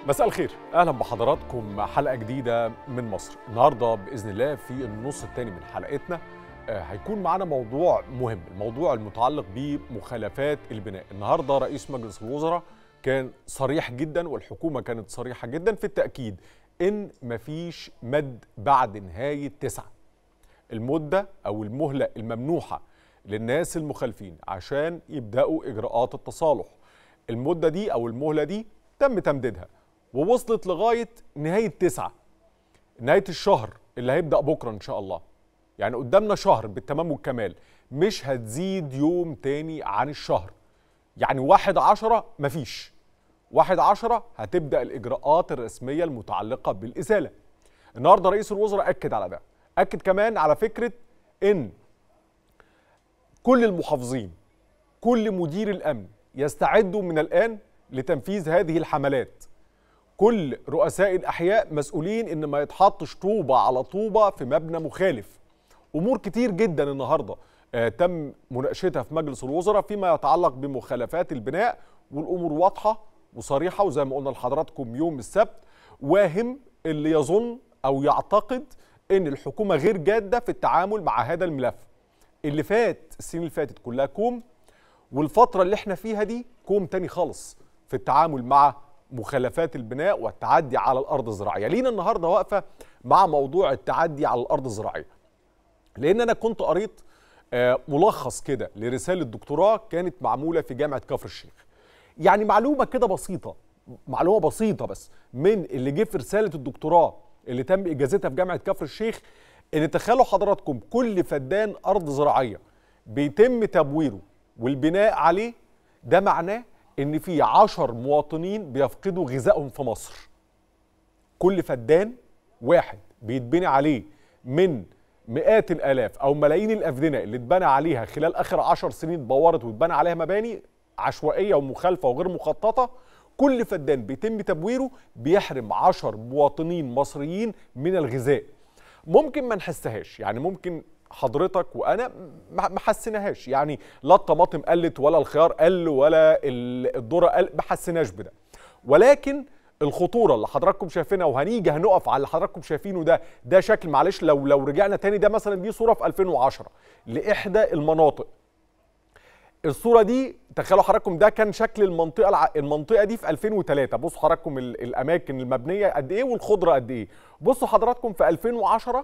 مساء الخير اهلا بحضراتكم حلقه جديده من مصر النهارده باذن الله في النص الثاني من حلقتنا آه، هيكون معانا موضوع مهم الموضوع المتعلق بمخالفات البناء النهارده رئيس مجلس الوزراء كان صريح جدا والحكومه كانت صريحه جدا في التاكيد ان مفيش مد بعد نهايه تسعه المده او المهله الممنوحه للناس المخالفين عشان يبداوا اجراءات التصالح المده دي او المهله دي تم تمديدها ووصلت لغايه نهايه تسعه نهايه الشهر اللي هيبدا بكره ان شاء الله يعني قدامنا شهر بالتمام والكمال مش هتزيد يوم تاني عن الشهر يعني واحد عشرة مفيش واحد عشرة هتبدأ الإجراءات الرسمية المتعلقة بالإزالة النهاردة رئيس الوزراء أكد على ده أكد كمان على فكرة إن كل المحافظين كل مدير الأمن يستعدوا من الآن لتنفيذ هذه الحملات كل رؤساء الأحياء مسؤولين إن ما يتحطش طوبة على طوبة في مبنى مخالف امور كتير جدا النهارده آه تم مناقشتها في مجلس الوزراء فيما يتعلق بمخالفات البناء والامور واضحه وصريحه وزي ما قلنا لحضراتكم يوم السبت واهم اللي يظن او يعتقد ان الحكومه غير جاده في التعامل مع هذا الملف اللي فات السنين اللي فاتت كلها كوم والفتره اللي احنا فيها دي كوم تاني خالص في التعامل مع مخالفات البناء والتعدي على الارض الزراعيه لينا النهارده واقفه مع موضوع التعدي على الارض الزراعيه لان انا كنت قريت آه، ملخص كده لرساله دكتوراه كانت معموله في جامعه كفر الشيخ يعني معلومه كده بسيطه معلومه بسيطه بس من اللي جه في رساله الدكتوراه اللي تم اجازتها في جامعه كفر الشيخ ان تخيلوا حضراتكم كل فدان ارض زراعيه بيتم تبويره والبناء عليه ده معناه ان في عشر مواطنين بيفقدوا غذائهم في مصر كل فدان واحد بيتبني عليه من مئات الالاف او ملايين الافدنه اللي اتبنى عليها خلال اخر عشر سنين اتبورت واتبنى عليها مباني عشوائيه ومخالفه وغير مخططه كل فدان بيتم تبويره بيحرم عشر مواطنين مصريين من الغذاء ممكن ما نحسهاش يعني ممكن حضرتك وانا ما ما حسيناهاش يعني لا الطماطم قلت ولا الخيار قل ولا ال- الذره قل ما حسيناش بده ولكن الخطوره اللي حضراتكم شايفينها وهنيجي هنقف على اللي حضراتكم شايفينه ده ده شكل معلش لو لو رجعنا تاني ده مثلا دي صوره في 2010 لاحدى المناطق الصوره دي تخيلوا حضراتكم ده كان شكل المنطقه الع... المنطقه دي في 2003 بصوا حضراتكم ال... الاماكن المبنيه قد ايه والخضره قد ايه بصوا حضراتكم في 2010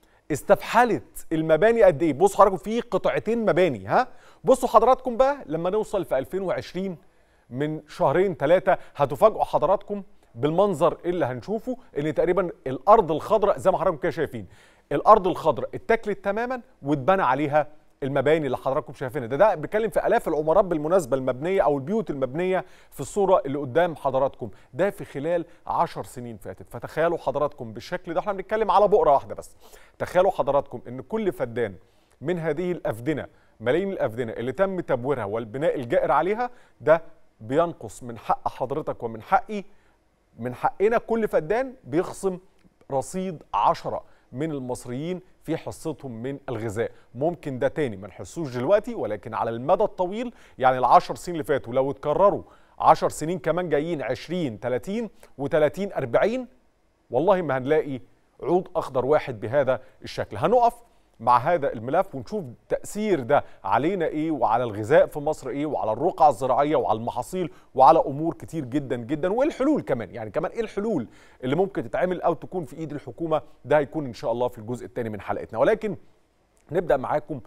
استفحلت المباني قد ايه بصوا حضراتكم في قطعتين مباني ها بصوا حضراتكم بقى لما نوصل في 2020 من شهرين ثلاثه هتفاجئوا حضراتكم بالمنظر اللي هنشوفه ان تقريبا الارض الخضراء زي ما حضراتكم كده شايفين الارض الخضراء اتاكلت تماما واتبنى عليها المباني اللي حضراتكم شايفينها ده ده بيتكلم في الاف العمارات بالمناسبه المبنيه او البيوت المبنيه في الصوره اللي قدام حضراتكم ده في خلال عشر سنين فاتت فتخيلوا حضراتكم بالشكل ده احنا بنتكلم على بؤره واحده بس تخيلوا حضراتكم ان كل فدان من هذه الافدنه ملايين الافدنه اللي تم تبويرها والبناء الجائر عليها ده بينقص من حق حضرتك ومن حقي من حقنا كل فدان بيخصم رصيد عشرة من المصريين في حصتهم من الغذاء ممكن ده تاني ما نحسوش دلوقتي ولكن على المدى الطويل يعني العشر سنين اللي فاتوا لو اتكرروا عشر سنين كمان جايين 20 30 و30 40 والله ما هنلاقي عود اخضر واحد بهذا الشكل هنقف مع هذا الملف ونشوف تأثير ده علينا ايه وعلى الغذاء في مصر ايه وعلى الرقعة الزراعية وعلى المحاصيل وعلى امور كتير جدا جدا وايه الحلول كمان يعني كمان ايه الحلول اللي ممكن تتعمل او تكون في ايد الحكومة ده هيكون ان شاء الله في الجزء الثاني من حلقتنا ولكن نبدأ معاكم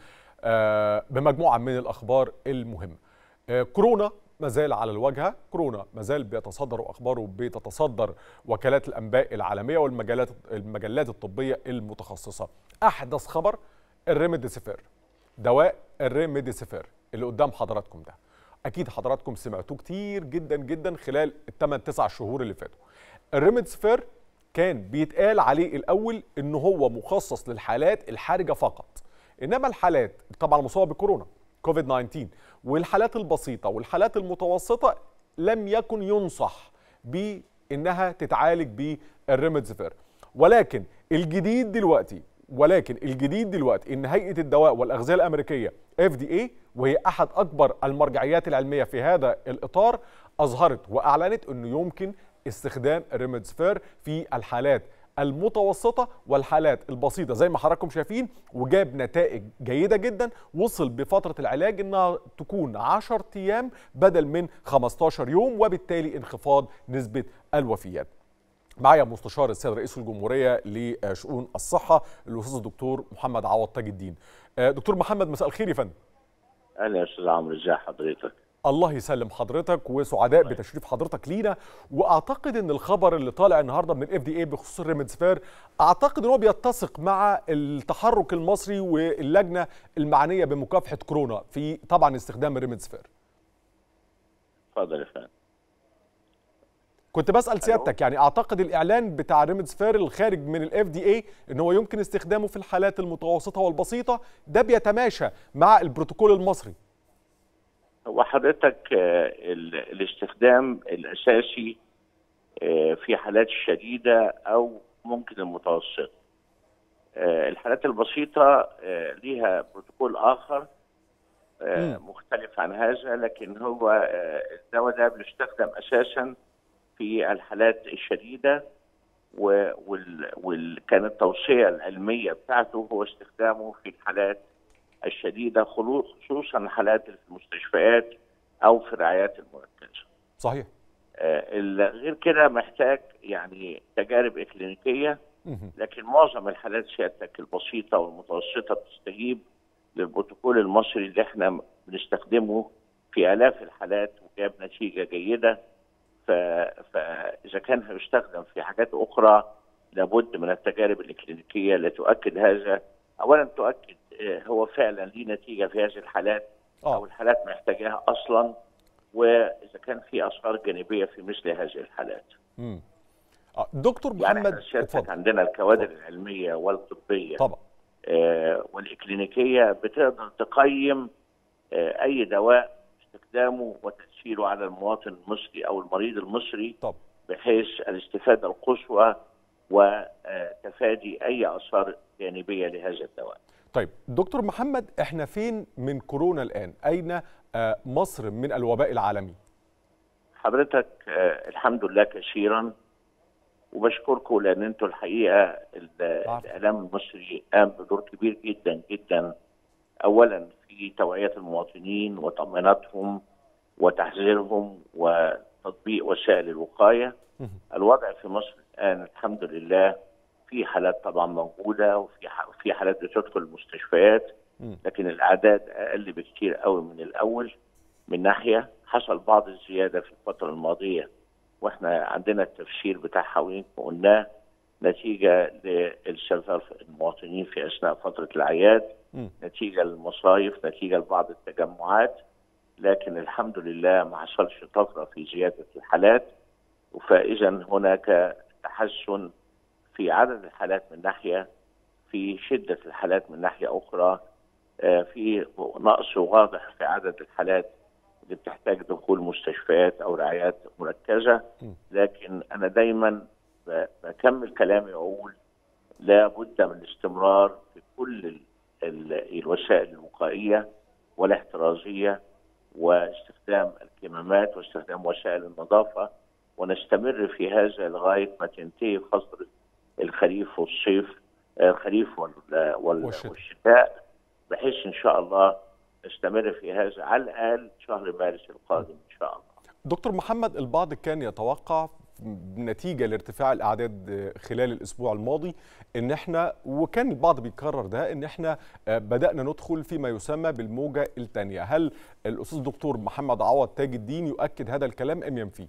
آه، بمجموعة من الاخبار المهمة آه، كورونا ما زال على الواجهه كورونا ما زال بيتصدر اخباره بتتصدر وكالات الانباء العالميه والمجلات المجلات الطبيه المتخصصه احدث خبر الريميديسيفير دواء الريميديسيفير اللي قدام حضراتكم ده اكيد حضراتكم سمعتوه كتير جدا جدا خلال الثمان تسع شهور اللي فاتوا الريميديسيفير كان بيتقال عليه الاول ان هو مخصص للحالات الحرجه فقط انما الحالات طبعا المصابه بكورونا كوفيد 19 والحالات البسيطه والحالات المتوسطه لم يكن ينصح بانها تتعالج بالريميديسيفير ولكن الجديد دلوقتي ولكن الجديد دلوقتي ان هيئه الدواء والاغذيه الامريكيه اف دي اي وهي احد اكبر المرجعيات العلميه في هذا الاطار اظهرت واعلنت انه يمكن استخدام الريمدسفير في الحالات المتوسطة والحالات البسيطة زي ما حضراتكم شايفين وجاب نتائج جيدة جدا وصل بفترة العلاج انها تكون 10 ايام بدل من 15 يوم وبالتالي انخفاض نسبة الوفيات معايا مستشار السيد رئيس الجمهورية لشؤون الصحة الأستاذ الدكتور محمد عوض تاج الدين دكتور محمد مساء الخير يا فندم اهلا يا استاذ عمرو ازي حضرتك الله يسلم حضرتك وسعداء بتشريف حضرتك لينا واعتقد ان الخبر اللي طالع النهارده من الاف دي اي بخصوص الريمدسفير اعتقد ان هو بيتسق مع التحرك المصري واللجنه المعنيه بمكافحه كورونا في طبعا استخدام الريمدسفير اتفضل يا فندم كنت بسال سيادتك يعني اعتقد الاعلان بتاع ريمدسفير الخارج من الاف دي اي ان هو يمكن استخدامه في الحالات المتوسطه والبسيطه ده بيتماشى مع البروتوكول المصري هو حضرتك الاستخدام الاساسي في حالات الشديده او ممكن المتوسطه الحالات البسيطه ليها بروتوكول اخر مختلف عن هذا لكن هو الدواء ده بيستخدم اساسا في الحالات الشديده وكانت التوصيه العلميه بتاعته هو استخدامه في الحالات الشديده خصوصا حالات في المستشفيات او في الرعايات المركزه. صحيح. آه غير كده محتاج يعني تجارب اكلينيكيه لكن معظم الحالات سيادتك البسيطه والمتوسطه بتستجيب للبروتوكول المصري اللي احنا بنستخدمه في الاف الحالات وجاب نتيجه جيده فاذا كان هيستخدم في حاجات اخرى لابد من التجارب الاكلينيكيه لتؤكد هذا اولا تؤكد هو فعلا ليه نتيجه في هذه الحالات أوه. او الحالات محتاجاها اصلا واذا كان في اثار جانبيه في مثل هذه الحالات. امم دكتور محمد يعني عندنا الكوادر طبعا. العلميه والطبيه طبعا آه والاكلينيكيه بتقدر تقيم آه اي دواء استخدامه وتاثيره على المواطن المصري او المريض المصري طبعا. بحيث الاستفاده القصوى وتفادي اي اثار جانبيه لهذا الدواء. طيب دكتور محمد احنا فين من كورونا الان اين مصر من الوباء العالمي حضرتك الحمد لله كثيرا وبشكركم لان انتم الحقيقه الاعلام المصري قام بدور كبير جدا جدا اولا في توعيه المواطنين وطمانتهم وتحذيرهم وتطبيق وسائل الوقايه الوضع في مصر الان الحمد لله في حالات طبعا موجوده وفي في حالات بتدخل المستشفيات لكن الاعداد اقل بكثير قوي من الاول من ناحيه حصل بعض الزياده في الفتره الماضيه واحنا عندنا التفسير بتاعها ويمكن قلناه نتيجه للسفر المواطنين في اثناء فتره الاعياد نتيجه للمصايف نتيجه لبعض التجمعات لكن الحمد لله ما حصلش طفره في زياده الحالات فاذا هناك تحسن في عدد الحالات من ناحيه في شده الحالات من ناحيه اخرى في نقص واضح في عدد الحالات اللي بتحتاج دخول مستشفيات او رعايات مركزه لكن انا دايما بكمل كلامي واقول لا بد من الاستمرار في كل الوسائل الوقائيه والاحترازيه واستخدام الكمامات واستخدام وسائل النظافه ونستمر في هذا لغايه ما تنتهي فصل الخريف والصيف الخريف والشتاء بحيث ان شاء الله نستمر في هذا على الاقل شهر مارس القادم ان شاء الله. دكتور محمد البعض كان يتوقع نتيجه لارتفاع الاعداد خلال الاسبوع الماضي ان احنا وكان البعض بيكرر ده ان احنا بدانا ندخل فيما يسمى بالموجه الثانيه، هل الاستاذ الدكتور محمد عوض تاج الدين يؤكد هذا الكلام ام ينفيه؟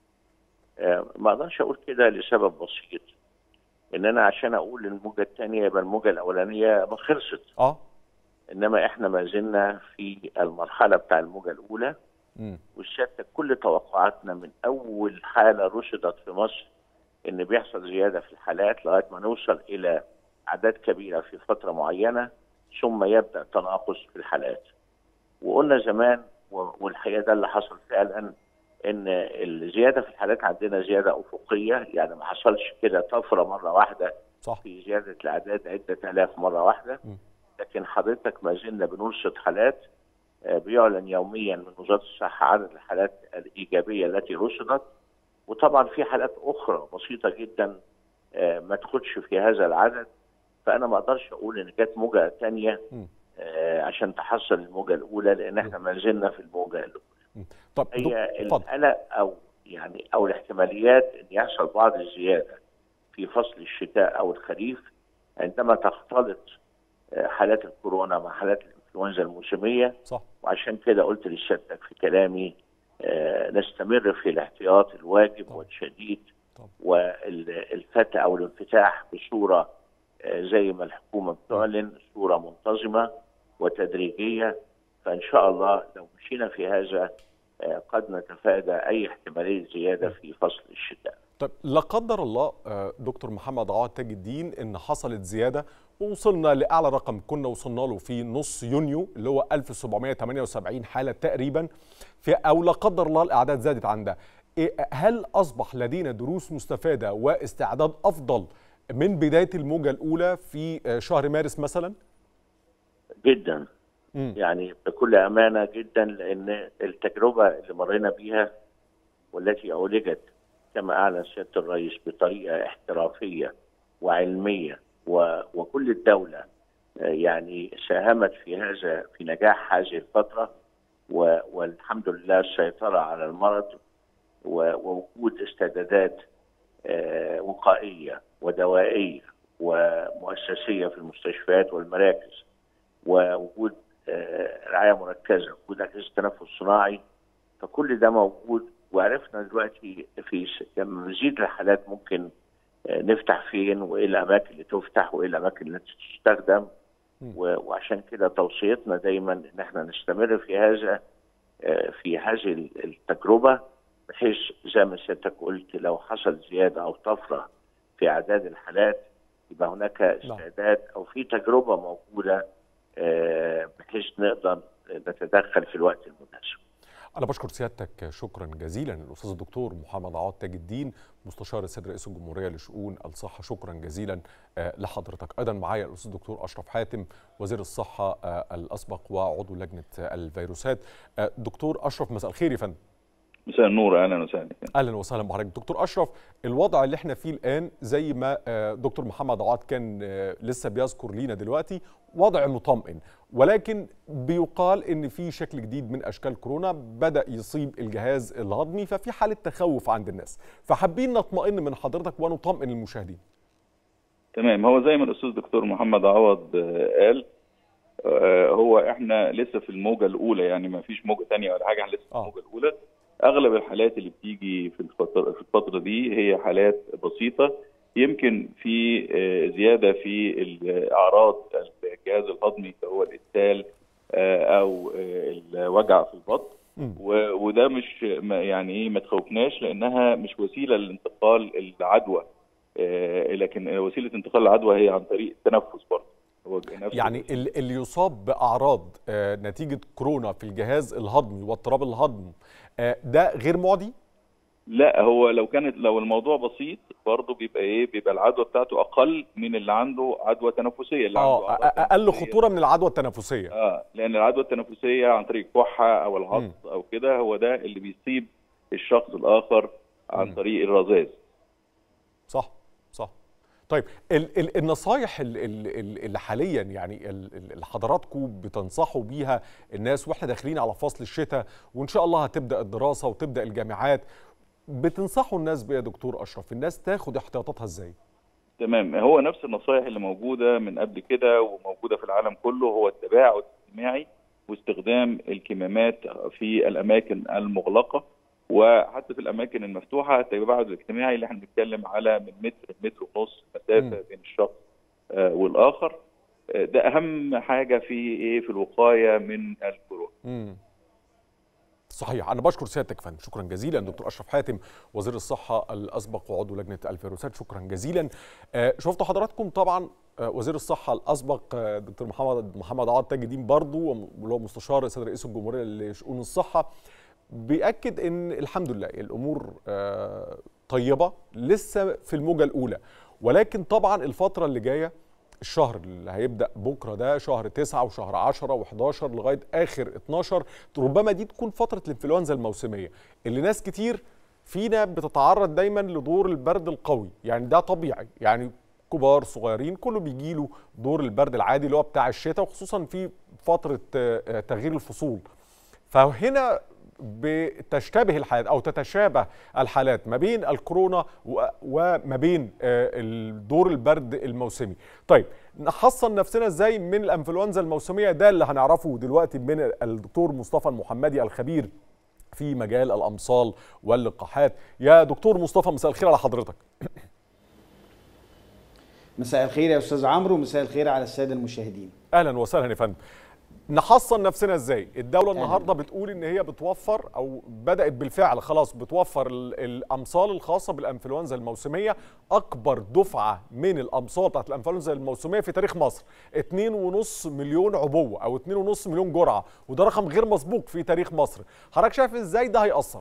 ما اقدرش اقول كده لسبب بسيط ان انا عشان اقول الموجه الثانيه يبقى الموجه الاولانيه ما خلصت اه انما احنا ما زلنا في المرحله بتاع الموجه الاولى والشتى كل توقعاتنا من اول حاله رصدت في مصر ان بيحصل زياده في الحالات لغايه ما نوصل الى اعداد كبيره في فتره معينه ثم يبدا تناقص في الحالات. وقلنا زمان والحقيقه ده اللي حصل فعلا ان الزياده في الحالات عندنا زياده افقيه يعني ما حصلش كده طفره مره واحده صح. في زياده الاعداد عده الاف مره واحده م. لكن حضرتك ما زلنا بنرصد حالات بيعلن يوميا من وزاره الصحه عدد الحالات الايجابيه التي رصدت وطبعا في حالات اخرى بسيطه جدا ما تخدش في هذا العدد فانا ما اقدرش اقول ان جت موجه ثانيه عشان تحصل الموجه الاولى لان احنا ما زلنا في الموجه الاولى. طب هي القلق او يعني او الاحتماليات ان يحصل بعض الزياده في فصل الشتاء او الخريف عندما تختلط حالات الكورونا مع حالات الانفلونزا الموسميه صح وعشان كده قلت لسيادتك في كلامي آه نستمر في الاحتياط الواجب طبعا. والشديد طبعا. والفتح او الانفتاح بصوره آه زي ما الحكومه بتعلن صوره منتظمه وتدريجيه فان شاء الله لو مشينا في هذا آه قد نتفادى اي احتماليه زياده في فصل الشتاء. طيب لا قدر الله دكتور محمد عواد تاج الدين ان حصلت زياده ووصلنا لاعلى رقم كنا وصلنا له في نص يونيو اللي هو 1778 حاله تقريبا في او لا قدر الله الاعداد زادت عن ده هل اصبح لدينا دروس مستفاده واستعداد افضل من بدايه الموجه الاولى في شهر مارس مثلا؟ جدا م. يعني بكل امانه جدا لان التجربه اللي مرينا بيها والتي عولجت كما اعلن سياده الرئيس بطريقه احترافيه وعلميه وكل الدوله يعني ساهمت في هذا في نجاح هذه الفتره والحمد لله السيطره على المرض ووجود استعدادات وقائيه ودوائيه ومؤسسيه في المستشفيات والمراكز ووجود رعايه مركزه وجود اجهزه تنفس صناعي فكل ده موجود وعرفنا دلوقتي في لما نزيد الحالات ممكن نفتح فين وايه الاماكن اللي تفتح وايه الاماكن اللي تستخدم وعشان كده توصيتنا دايما ان احنا نستمر في هذا في هذه التجربه بحيث زي ما سيادتك قلت لو حصل زياده او طفره في اعداد الحالات يبقى هناك استعداد او في تجربه موجوده بحيث نقدر نتدخل في الوقت المناسب. أنا بشكر سيادتك شكرا جزيلا الأستاذ الدكتور محمد عواد تاج الدين مستشار السيد رئيس الجمهورية لشؤون الصحة شكرا جزيلا لحضرتك أيضا معايا الأستاذ الدكتور أشرف حاتم وزير الصحة الأسبق وعضو لجنة الفيروسات دكتور أشرف مساء الخير يا فندم مساء النور اهلا وسهلا اهلا وسهلا بحضرتك دكتور اشرف الوضع اللي احنا فيه الان زي ما دكتور محمد عواد كان لسه بيذكر لينا دلوقتي وضع مطمئن ولكن بيقال ان في شكل جديد من اشكال كورونا بدا يصيب الجهاز الهضمي ففي حاله تخوف عند الناس فحابين نطمئن من حضرتك ونطمئن المشاهدين تمام هو زي ما الاستاذ دكتور محمد عوض قال هو احنا لسه في الموجه الاولى يعني ما فيش موجه ثانيه ولا حاجه احنا لسه في الموجه الاولى اغلب الحالات اللي بتيجي في الفتره في الفتره دي هي حالات بسيطه يمكن في زياده في الاعراض الجهاز الهضمي اللي هو الاسهال او الوجع في البطن وده مش يعني ايه ما تخوفناش لانها مش وسيله لانتقال العدوى لكن وسيله انتقال العدوى هي عن طريق التنفس برضه يعني اللي يصاب باعراض نتيجه كورونا في الجهاز الهضمي واضطراب الهضم ده غير معدي؟ لا هو لو كانت لو الموضوع بسيط برضه بيبقى ايه بيبقى العدوى بتاعته اقل من اللي عنده عدوى تنفسيه اللي اه عنده اقل خطوره من العدوى التنفسيه اه لان العدوى التنفسيه عن طريق الكحه او العطس او كده هو ده اللي بيصيب الشخص الاخر عن م. طريق الرذاذ صح صح طيب ال ال النصايح اللي حاليا يعني اللي حضراتكم بتنصحوا بيها الناس واحنا داخلين على فصل الشتاء وان شاء الله هتبدا الدراسه وتبدا الجامعات بتنصحوا الناس بايه يا دكتور اشرف الناس تاخد احتياطاتها ازاي تمام هو نفس النصائح اللي موجوده من قبل كده وموجوده في العالم كله هو التباعد الاجتماعي واستخدام الكمامات في الاماكن المغلقه وحتى في الاماكن المفتوحه التباعد الاجتماعي اللي احنا بنتكلم على من متر متر ونص مسافه بين الشخص آه والاخر آه ده اهم حاجه في ايه في الوقايه من الكورونا صحيح انا بشكر سيادتك فندم شكرا جزيلا دكتور اشرف حاتم وزير الصحه الاسبق وعضو لجنه الفيروسات شكرا جزيلا آه شفتوا حضراتكم طبعا وزير الصحه الاسبق دكتور محمد محمد عوض تاج الدين برضه واللي هو مستشار السيد رئيس الجمهوريه لشؤون الصحه بيأكد ان الحمد لله الامور طيبه لسه في الموجه الاولى ولكن طبعا الفتره اللي جايه الشهر اللي هيبدا بكره ده شهر 9 وشهر 10 و11 لغايه اخر 12 ربما دي تكون فتره الانفلونزا الموسميه اللي ناس كتير فينا بتتعرض دايما لدور البرد القوي يعني ده طبيعي يعني كبار صغيرين كله بيجي له دور البرد العادي اللي هو بتاع الشتاء وخصوصا في فتره تغيير الفصول فهنا بتشتبه الحالات او تتشابه الحالات ما بين الكورونا وما بين دور البرد الموسمي. طيب نحصن نفسنا ازاي من الانفلونزا الموسميه ده اللي هنعرفه دلوقتي من الدكتور مصطفى المحمدي الخبير في مجال الامصال واللقاحات. يا دكتور مصطفى مساء الخير على حضرتك. مساء الخير يا استاذ عمرو ومساء الخير على الساده المشاهدين. اهلا وسهلا يا فندم. نحصن نفسنا ازاي الدوله النهارده بتقول ان هي بتوفر او بدات بالفعل خلاص بتوفر الامصال الخاصه بالانفلونزا الموسميه اكبر دفعه من الامصال بتاعت الانفلونزا الموسميه في تاريخ مصر 2.5 مليون عبوه او 2.5 مليون جرعه وده رقم غير مسبوق في تاريخ مصر حضرتك شايف ازاي ده هيأثر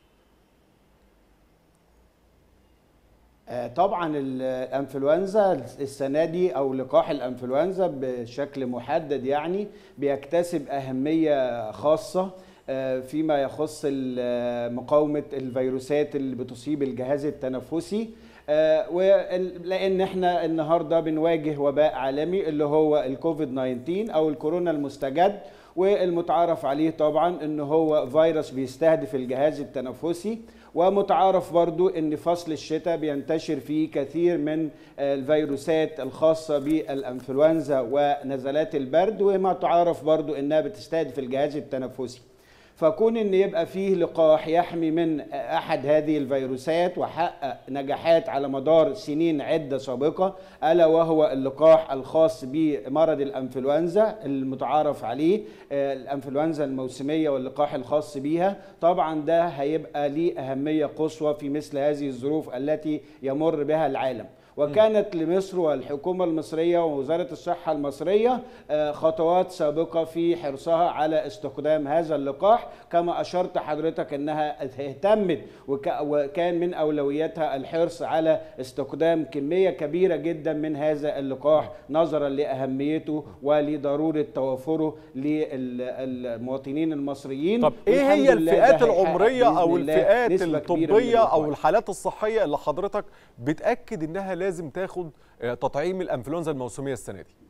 طبعا الانفلونزا السنه دي او لقاح الانفلونزا بشكل محدد يعني بيكتسب اهميه خاصه فيما يخص مقاومه الفيروسات اللي بتصيب الجهاز التنفسي لان احنا النهارده بنواجه وباء عالمي اللي هو الكوفيد 19 او الكورونا المستجد والمتعارف عليه طبعا ان هو فيروس بيستهدف الجهاز التنفسي ومتعارف برضو ان فصل الشتاء بينتشر فيه كثير من الفيروسات الخاصة بالانفلونزا ونزلات البرد وما تعرف برضو انها بتستهدف الجهاز التنفسي فكون ان يبقى فيه لقاح يحمي من احد هذه الفيروسات وحقق نجاحات على مدار سنين عده سابقه الا وهو اللقاح الخاص بمرض الانفلونزا المتعارف عليه الانفلونزا الموسميه واللقاح الخاص بيها طبعا ده هيبقى ليه اهميه قصوى في مثل هذه الظروف التي يمر بها العالم وكانت لمصر والحكومة المصرية ووزارة الصحة المصرية خطوات سابقة في حرصها على استخدام هذا اللقاح كما أشرت حضرتك أنها اهتمت وكان من أولوياتها الحرص على استخدام كمية كبيرة جدا من هذا اللقاح نظرا لأهميته ولضرورة توفره للمواطنين المصريين طب إيه هي الفئات العمرية أو الفئات الطبية أو الحالات الصحية اللي حضرتك بتأكد أنها لازم تاخد تطعيم الانفلونزا الموسميه السنه دي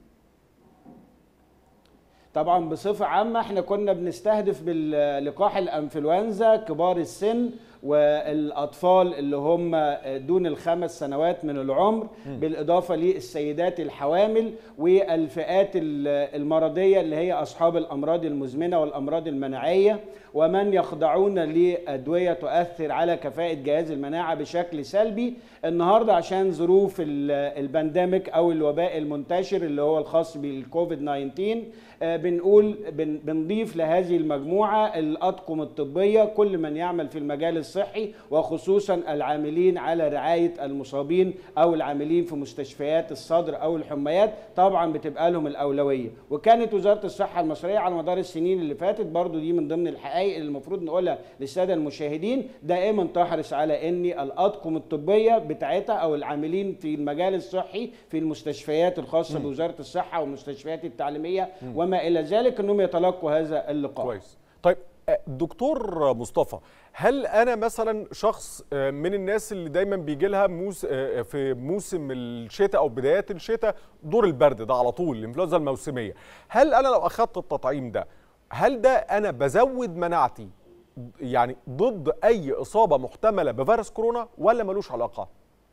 طبعا بصفه عامه احنا كنا بنستهدف باللقاح الانفلونزا كبار السن والاطفال اللي هم دون الخمس سنوات من العمر م. بالاضافه للسيدات الحوامل والفئات المرضيه اللي هي اصحاب الامراض المزمنه والامراض المناعيه ومن يخضعون لادويه تؤثر على كفاءه جهاز المناعه بشكل سلبي النهارده عشان ظروف البانديميك او الوباء المنتشر اللي هو الخاص بالكوفيد 19 بنقول بنضيف لهذه المجموعه الاطقم الطبيه كل من يعمل في المجال الصحي وخصوصا العاملين على رعايه المصابين او العاملين في مستشفيات الصدر او الحميات طبعا بتبقى لهم الاولويه وكانت وزاره الصحه المصريه على مدار السنين اللي فاتت برضو دي من ضمن الحقائق اللي المفروض نقولها للساده المشاهدين دائما تحرص على ان الاطقم الطبيه بتاعتها او العاملين في المجال الصحي في المستشفيات الخاصه م. بوزاره الصحه والمستشفيات التعليميه م. وما الى ذلك انهم يتلقوا هذا اللقاح كويس طيب دكتور مصطفى هل انا مثلا شخص من الناس اللي دايما بيجي لها موس في موسم الشتاء او بدايات الشتاء دور البرد ده على طول الانفلونزا الموسميه هل انا لو اخذت التطعيم ده هل ده انا بزود مناعتي يعني ضد اي اصابه محتمله بفيروس كورونا ولا ملوش علاقه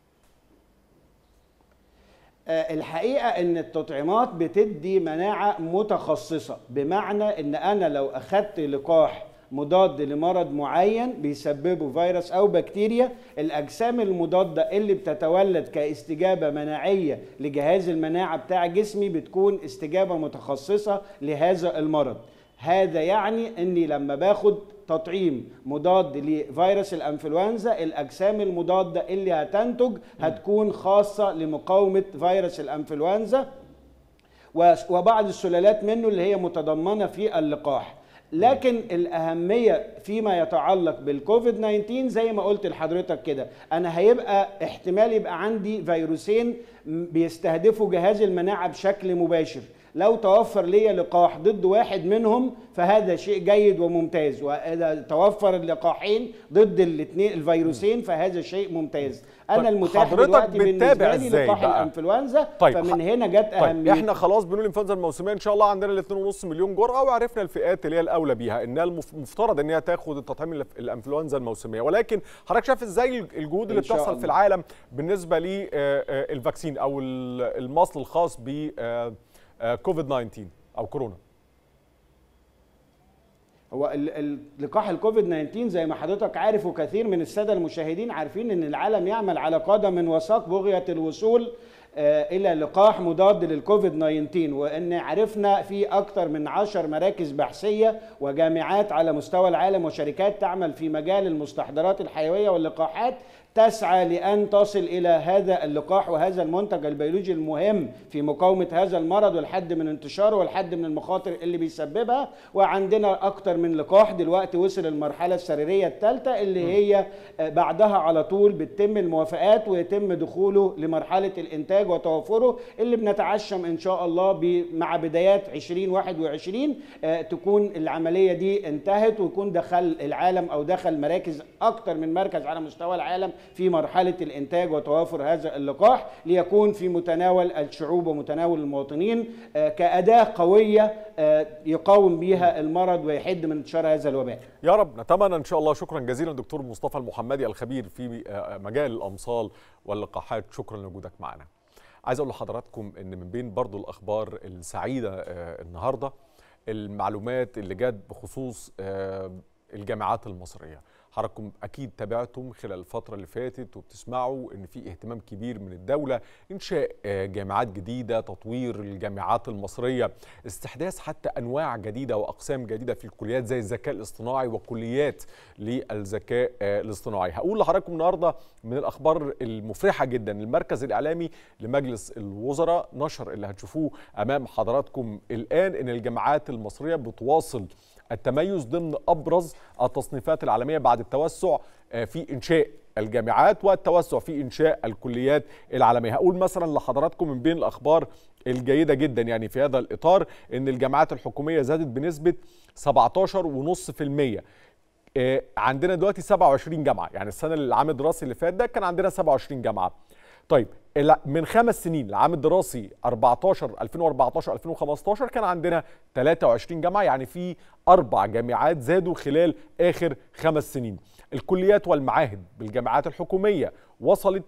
الحقيقه ان التطعيمات بتدي مناعه متخصصه بمعنى ان انا لو اخذت لقاح مضاد لمرض معين بيسببه فيروس او بكتيريا الاجسام المضاده اللي بتتولد كاستجابه مناعيه لجهاز المناعه بتاع جسمي بتكون استجابه متخصصه لهذا المرض هذا يعني اني لما باخد تطعيم مضاد لفيروس الانفلونزا الاجسام المضاده اللي هتنتج هتكون خاصه لمقاومه فيروس الانفلونزا وبعض السلالات منه اللي هي متضمنه في اللقاح لكن الأهمية فيما يتعلق بالكوفيد 19 زي ما قلت لحضرتك كده أنا هيبقى احتمال يبقى عندي فيروسين بيستهدفوا جهاز المناعة بشكل مباشر لو توفر لي لقاح ضد واحد منهم فهذا شيء جيد وممتاز واذا توفر اللقاحين ضد الاثنين الفيروسين فهذا شيء ممتاز انا طيب المتاح حضرتك دلوقتي بتتابع بالنسبه لي إزاي لقاح بقى؟ الانفلونزا طيب، فمن ح- هنا جت طيب اهميته احنا خلاص بنقول الانفلونزا الموسميه ان شاء الله عندنا ال 2.5 مليون جرعه وعرفنا الفئات اللي هي الاولى بيها انها المف- المفترض ان هي تاخد التطعيم الف- الانفلونزا الموسميه ولكن حضرتك شايف ازاي الجهود اللي إن شاء بتحصل الله. في العالم بالنسبه للفاكسين او ال- المصل الخاص ب كوفيد 19 او كورونا هو ال- ال- لقاح الكوفيد 19 زي ما حضرتك عارف وكثير من الساده المشاهدين عارفين ان العالم يعمل على قدم وساق بغيه الوصول آه، الى لقاح مضاد للكوفيد 19 وان عرفنا في اكثر من عشر مراكز بحثيه وجامعات على مستوى العالم وشركات تعمل في مجال المستحضرات الحيويه واللقاحات تسعى لان تصل الى هذا اللقاح وهذا المنتج البيولوجي المهم في مقاومه هذا المرض والحد من انتشاره والحد من المخاطر اللي بيسببها وعندنا اكتر من لقاح دلوقتي وصل المرحله السريريه الثالثه اللي هي آه، بعدها على طول بتتم الموافقات ويتم دخوله لمرحله الانتاج وتوفره اللي بنتعشم ان شاء الله ب- مع بدايات 2021 آه، تكون العمليه دي انتهت ويكون دخل العالم او دخل مراكز اكتر من مركز على مستوى العالم في مرحله الانتاج وتوافر هذا اللقاح ليكون في متناول الشعوب ومتناول المواطنين آه، كاداه قويه آه، يقاوم بها المرض ويحد من انتشار هذا الوباء يا رب نتمنى ان شاء الله شكرا جزيلا دكتور مصطفى المحمدي الخبير في آه، مجال الامصال واللقاحات شكرا لوجودك معنا عايز اقول لحضراتكم ان من بين برضو الاخبار السعيده آه، النهارده المعلومات اللي جت بخصوص آه، الجامعات المصريه حضراتكم اكيد تابعتم خلال الفتره اللي فاتت وبتسمعوا ان في اهتمام كبير من الدوله انشاء آه، جامعات جديده تطوير الجامعات المصريه استحداث حتى انواع جديده واقسام جديده في الكليات زي الذكاء الاصطناعي وكليات للذكاء آه، الاصطناعي هقول لحضراتكم النهارده من الاخبار المفرحه جدا المركز الاعلامي لمجلس الوزراء نشر اللي هتشوفوه امام حضراتكم الان ان الجامعات المصريه بتواصل التميز ضمن ابرز التصنيفات العالميه بعد التوسع آه، في انشاء الجامعات والتوسع في انشاء الكليات العالميه هقول مثلا لحضراتكم من بين الاخبار الجيده جدا يعني في هذا الاطار ان الجامعات الحكوميه زادت بنسبه 17.5% آه، عندنا دلوقتي 27 جامعه يعني السنه العام الدراسي اللي فات ده كان عندنا 27 جامعه طيب الع- من خمس سنين العام الدراسي 14 2014 2015 كان عندنا 23 جامعه يعني في اربع جامعات زادوا خلال اخر خمس سنين الكليات والمعاهد بالجامعات الحكوميه وصلت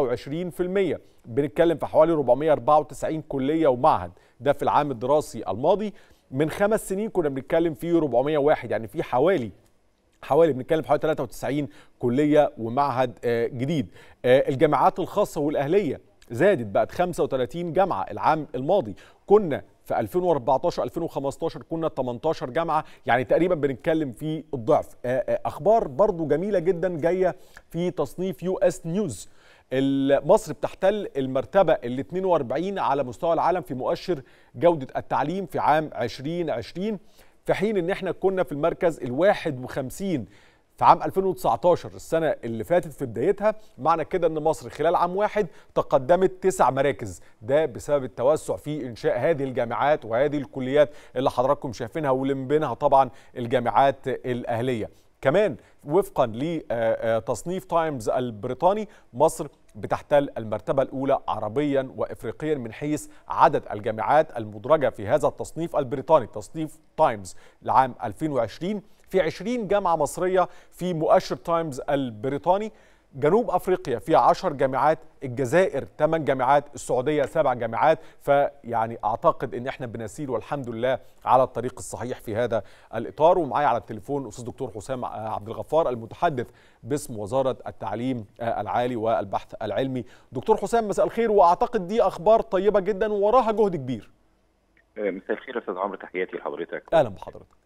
23% بنتكلم في حوالي 494 كليه ومعهد ده في العام الدراسي الماضي من خمس سنين كنا بنتكلم في 401 يعني في حوالي حوالي بنتكلم في حوالي 93 كليه ومعهد آه، جديد آه، الجامعات الخاصه والاهليه زادت بقت 35 جامعه العام الماضي كنا في 2014 2015 كنا 18 جامعه يعني تقريبا بنتكلم في الضعف آه، آه، اخبار برضو جميله جدا جايه في تصنيف يو اس نيوز مصر بتحتل المرتبة ال 42 على مستوى العالم في مؤشر جودة التعليم في عام 2020 في حين ان احنا كنا في المركز ال 51 في عام 2019 السنة اللي فاتت في بدايتها معنى كده ان مصر خلال عام واحد تقدمت تسع مراكز ده بسبب التوسع في انشاء هذه الجامعات وهذه الكليات اللي حضراتكم شايفينها واللي من بينها طبعا الجامعات الاهليه كمان وفقا لتصنيف تايمز البريطاني مصر بتحتل المرتبة الأولى عربيا وإفريقيا من حيث عدد الجامعات المدرجة في هذا التصنيف البريطاني تصنيف تايمز لعام 2020 في 20 جامعة مصرية في مؤشر تايمز البريطاني جنوب افريقيا فيها 10 جامعات الجزائر 8 جامعات السعوديه 7 جامعات فيعني اعتقد ان احنا بنسير والحمد لله على الطريق الصحيح في هذا الاطار ومعايا على التليفون استاذ دكتور حسام عبد الغفار المتحدث باسم وزاره التعليم العالي والبحث العلمي دكتور حسام مساء الخير واعتقد دي اخبار طيبه جدا ووراها جهد كبير مساء الخير يا استاذ عمرو تحياتي لحضرتك اهلا بحضرتك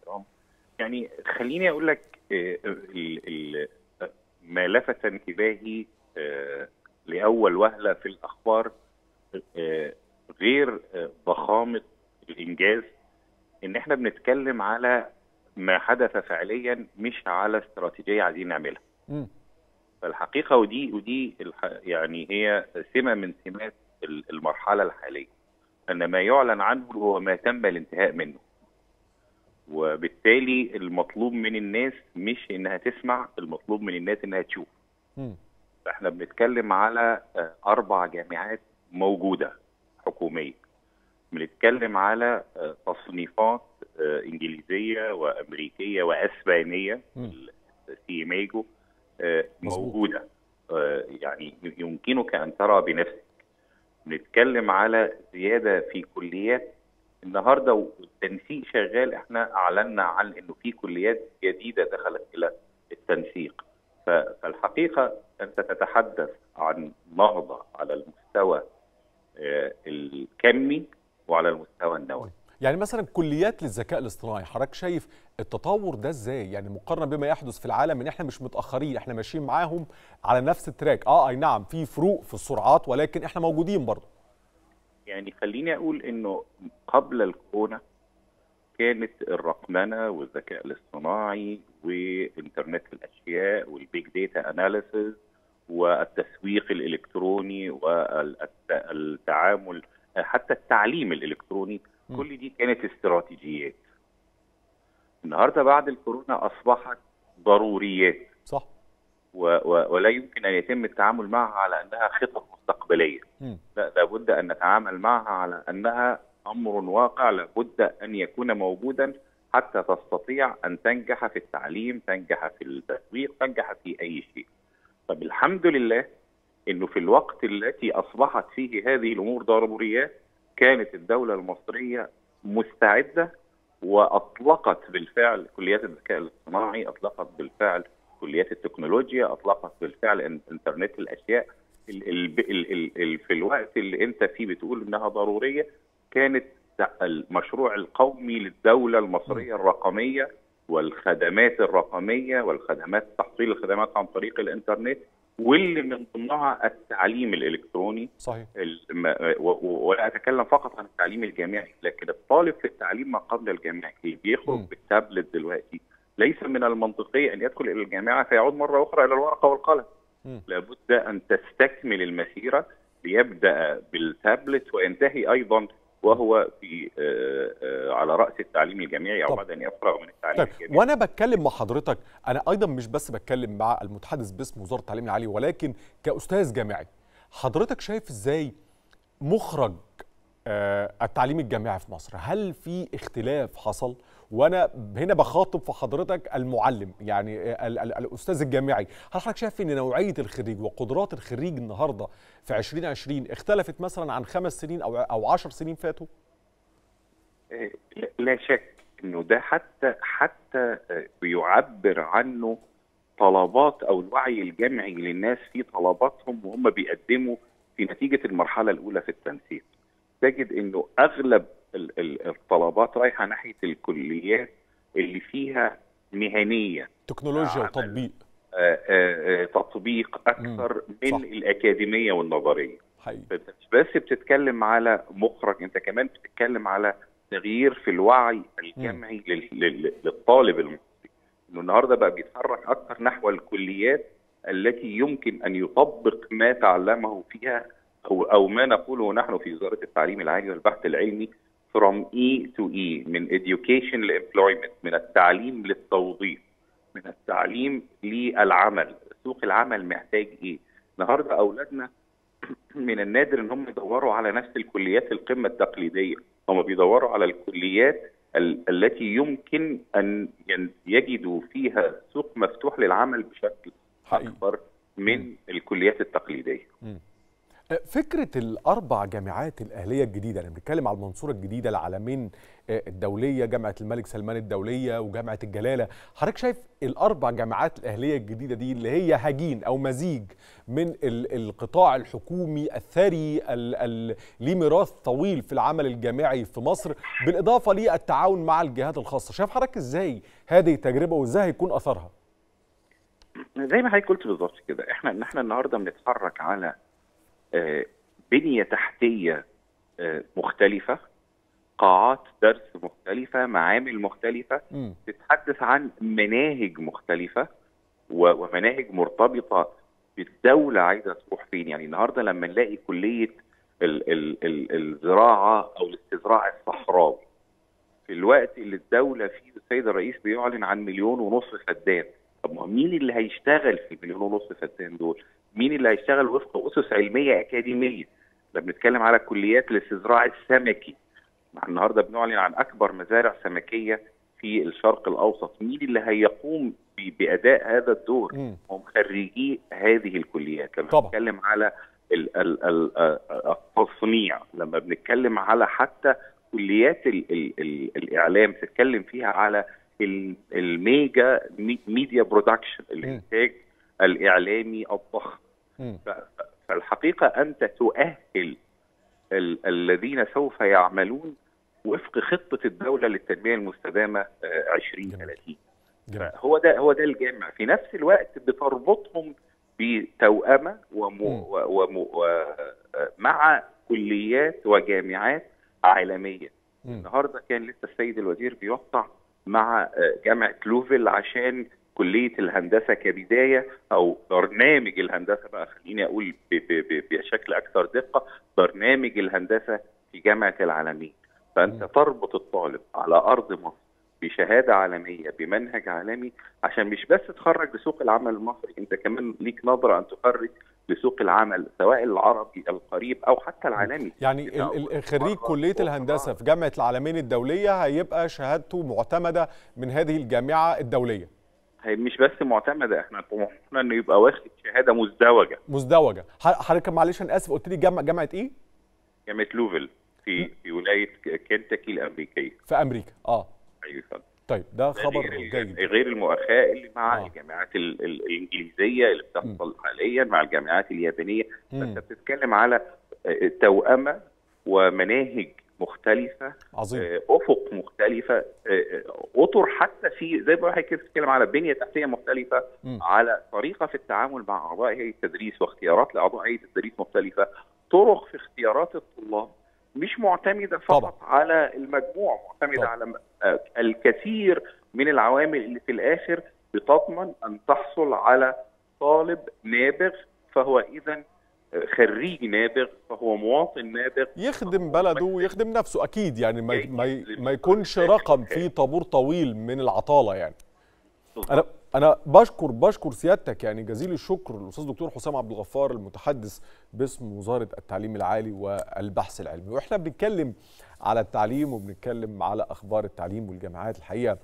يعني خليني اقول لك ال- ال- ما لفت انتباهي آه، لاول وهله في الاخبار آه، غير آه، ضخامه الانجاز ان احنا بنتكلم على ما حدث فعليا مش على استراتيجيه عايزين نعملها مم. فالحقيقه ودي ودي الح- يعني هي سمه من سمات ال- المرحله الحاليه ان ما يعلن عنه هو ما تم الانتهاء منه وبالتالي المطلوب من الناس مش انها تسمع المطلوب من الناس انها تشوف مم. فاحنا بنتكلم على آه، اربع جامعات موجوده حكوميه بنتكلم على آه، تصنيفات آه، انجليزيه وامريكيه واسبانيه مم. سي ميجو آه، مظبوط. موجوده آه، يعني يمكنك ان ترى بنفسك بنتكلم على زياده في كليات النهارده والتنسيق شغال احنا اعلنا عن انه في كليات جديده دخلت الى التنسيق ف- فالحقيقه انت تتحدث عن نهضه على المستوى آه، الكمي وعلى المستوى النوعي يعني مثلا كليات للذكاء الاصطناعي حضرتك شايف التطور ده ازاي يعني مقارنه بما يحدث في العالم ان احنا مش متاخرين احنا ماشيين معاهم على نفس التراك اه اي نعم في فروق في السرعات ولكن احنا موجودين برضه يعني خليني اقول انه قبل الكورونا كانت الرقمنه والذكاء الاصطناعي وانترنت الاشياء والبيج داتا اناليسز والتسويق الالكتروني والتعامل حتى التعليم الالكتروني م. كل دي كانت استراتيجيات النهارده بعد الكورونا اصبحت ضروريات صح و و ولا يمكن ان يتم التعامل معها على انها خطط مستقبليه مم. لا لابد ان نتعامل معها على انها امر واقع لابد ان يكون موجودا حتى تستطيع ان تنجح في التعليم، تنجح في التسويق، تنجح في اي شيء. طب الحمد لله انه في الوقت التي اصبحت فيه هذه الامور ضروريات كانت الدوله المصريه مستعده واطلقت بالفعل كليات الذكاء الاصطناعي، اطلقت بالفعل كليات التكنولوجيا، اطلقت بالفعل إن- انترنت الاشياء ال ال ال ال ال في الوقت اللي انت فيه بتقول انها ضروريه كانت المشروع القومي للدوله المصريه الرقميه والخدمات الرقميه والخدمات تحصيل الخدمات عن طريق الانترنت واللي من ضمنها التعليم الالكتروني صحيح الم- و- و- ولا اتكلم فقط عن التعليم الجامعي لكن الطالب في التعليم ما قبل الجامعي اللي بيخرج مم. بالتابلت دلوقتي ليس من المنطقي ان يدخل الى الجامعه فيعود مره اخرى الى الورقه والقلم مم. لابد ان تستكمل المسيره ليبدا بالتابلت وينتهي ايضا وهو في آه، آه، على راس التعليم الجامعي او طب. بعد ان يفرغ من التعليم طيب الجامعي وانا بتكلم مع حضرتك انا ايضا مش بس بتكلم مع المتحدث باسم وزاره التعليم العالي ولكن كاستاذ جامعي حضرتك شايف ازاي مخرج آه، التعليم الجامعي في مصر هل في اختلاف حصل وانا هنا بخاطب في حضرتك المعلم يعني ال- ال- الاستاذ الجامعي هل حضرتك شايف ان نوعيه الخريج وقدرات الخريج النهارده في 2020 اختلفت مثلا عن خمس سنين او او 10 سنين فاتوا آه، لا- لا شك انه ده حتى حتى آه، بيعبر عنه طلبات او الوعي الجمعي للناس في طلباتهم وهم بيقدموا في نتيجه المرحله الاولى في التنسيق. تجد انه اغلب ال- ال- الطلبات رايحه ناحيه الكليات اللي فيها مهنيه تكنولوجيا عمل. وتطبيق آه، آه، آه، تطبيق اكثر من صح. الاكاديميه والنظريه. حقيقي فانت مش بس بتتكلم على مخرج انت كمان بتتكلم على تغيير في الوعي الجمعي لل- لل- للطالب المصري انه النهارده بقى بيتحرك اكثر نحو الكليات التي يمكن ان يطبق ما تعلمه فيها او او ما نقوله نحن في وزاره التعليم العالي والبحث العلمي from E to E من education ل employment من التعليم للتوظيف من التعليم للعمل سوق العمل محتاج ايه النهارده اولادنا من النادر ان هم يدوروا على نفس الكليات القمه التقليديه هم بيدوروا على الكليات ال- التي يمكن ان ين- يجدوا فيها سوق مفتوح للعمل بشكل حقيقي. اكبر من الكليات التقليديه فكرة الأربع جامعات الأهلية الجديدة أنا بنتكلم على المنصورة الجديدة العالمين آه، الدولية جامعة الملك سلمان الدولية وجامعة الجلالة حضرتك شايف الأربع جامعات الأهلية الجديدة دي اللي هي هجين أو مزيج من ال- القطاع الحكومي الثري ال- ال- ليه ميراث طويل في العمل الجامعي في مصر بالإضافة للتعاون مع الجهات الخاصة شايف حضرتك إزاي هذه التجربة وإزاي هيكون أثرها زي ما حضرتك قلت بالظبط كده احنا ان احنا النهارده بنتحرك على آه، بنيه تحتيه آه، مختلفه قاعات درس مختلفه معامل مختلفه مم. تتحدث عن مناهج مختلفه و- ومناهج مرتبطه بالدوله عايزه تروح فين يعني النهارده لما نلاقي كليه ال ال ال الزراعه او الاستزراع الصحراوي في الوقت اللي الدوله فيه السيد الرئيس بيعلن عن مليون ونصف فدان طب ما مين اللي هيشتغل في المليون ونصف فدان دول؟ مين اللي هيشتغل وفق اسس علميه اكاديميه؟ ده بنتكلم على كليات الاستزراع السمكي مع النهارده بنعلن عن اكبر مزارع سمكيه في الشرق الاوسط، مين اللي هيقوم باداء هذا الدور؟ مم. هم خريجي هذه الكليات، لما طبعا. بنتكلم على ال- ال- ال- التصنيع، لما بنتكلم على حتى كليات ال ال ال الاعلام تتكلم فيها على ال- الميجا مي- ميديا برودكشن الانتاج الاعلامي الضخم مم. ف- ف- فالحقيقه انت تؤهل ال- الذين سوف يعملون وفق خطه الدوله للتنميه المستدامه آه، 2030 جميل. هو ده هو ده الجامع في نفس الوقت بتربطهم بتوأمه ومو مم. و- ومو و- مع كليات وجامعات عالميه مم. النهارده كان لسه السيد الوزير بيقطع مع آه، جامعه لوفل عشان كليه الهندسه كبدايه او برنامج الهندسه بقى خليني اقول ب- ب- ب- بشكل اكثر دقه برنامج الهندسه في جامعه العالمين فانت مم. تربط الطالب على ارض مصر بشهاده عالميه بمنهج عالمي عشان مش بس تخرج لسوق العمل المصري انت كمان ليك نظره ان تخرج لسوق العمل سواء العربي القريب او حتى العالمي يعني ال- ال- خريج كليه الهندسه في جامعه العالمين الدوليه هيبقى شهادته معتمده من هذه الجامعه الدوليه هي مش بس معتمده احنا طموحنا انه يبقى واخد شهاده مزدوجه مزدوجه ح- حضرتك معلش انا اسف قلت لي جامعه جامعه ايه جامعه لوفل في في ولايه كنتاكي الامريكيه في امريكا اه ايوه فندم. طيب ده ده خبر غير جيد غير المؤاخاه اللي مع آه. الجامعات ال- ال- الانجليزيه اللي بتحصل حاليا مع الجامعات اليابانيه مم. فانت بتتكلم على آه، توأمه ومناهج مختلفه عظيم آه، افق مختلفه آه، آه، اطر حتى في زي ما حضرتك كده بتتكلم على بنيه تحتيه مختلفه مم. على طريقه في التعامل مع اعضاء هيئه التدريس واختيارات لاعضاء هيئه التدريس مختلفه طرق في اختيارات الطلاب مش معتمده فقط طبعا. على المجموع معتمده طبعا. على آه، الكثير من العوامل اللي في الاخر بتضمن ان تحصل على طالب نابغ فهو اذا خريج نابغ فهو مواطن نابغ يخدم بلده ويخدم نفسه اكيد يعني ما ما, ما يكونش رقم فيه طابور طويل من العطاله يعني انا انا بشكر بشكر سيادتك يعني جزيل الشكر الاستاذ دكتور حسام عبد الغفار المتحدث باسم وزاره التعليم العالي والبحث العلمي واحنا بنتكلم على التعليم وبنتكلم على اخبار التعليم والجامعات الحقيقه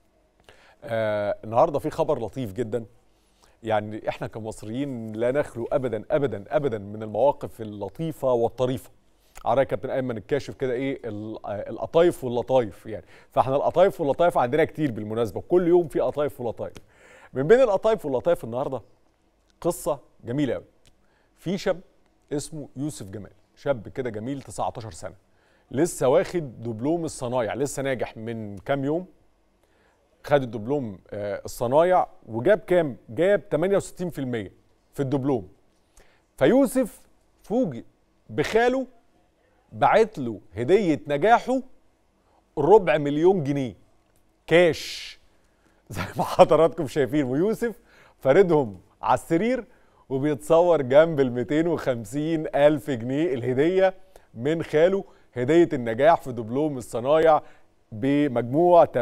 آه النهارده في خبر لطيف جدا يعني احنا كمصريين لا نخلو ابدا ابدا ابدا من المواقف اللطيفه والطريفه على كابتن ايمن الكاشف كده ايه ال- آه، القطايف واللطايف يعني فاحنا القطايف واللطايف عندنا كتير بالمناسبه كل يوم في قطايف ولطايف من بين القطايف واللطايف النهارده قصه جميله قوي في شاب اسمه يوسف جمال شاب كده جميل 19 سنه لسه واخد دبلوم الصنايع لسه ناجح من كام يوم خد الدبلوم آه، الصنايع وجاب كام جاب 68% في الدبلوم فيوسف فوجئ بخاله بعت له هديه نجاحه ربع مليون جنيه كاش زي ما حضراتكم شايفين ويوسف فاردهم على السرير وبيتصور جنب ال 250 ألف جنيه الهدية من خاله هدية النجاح في دبلوم الصنايع بمجموع 68%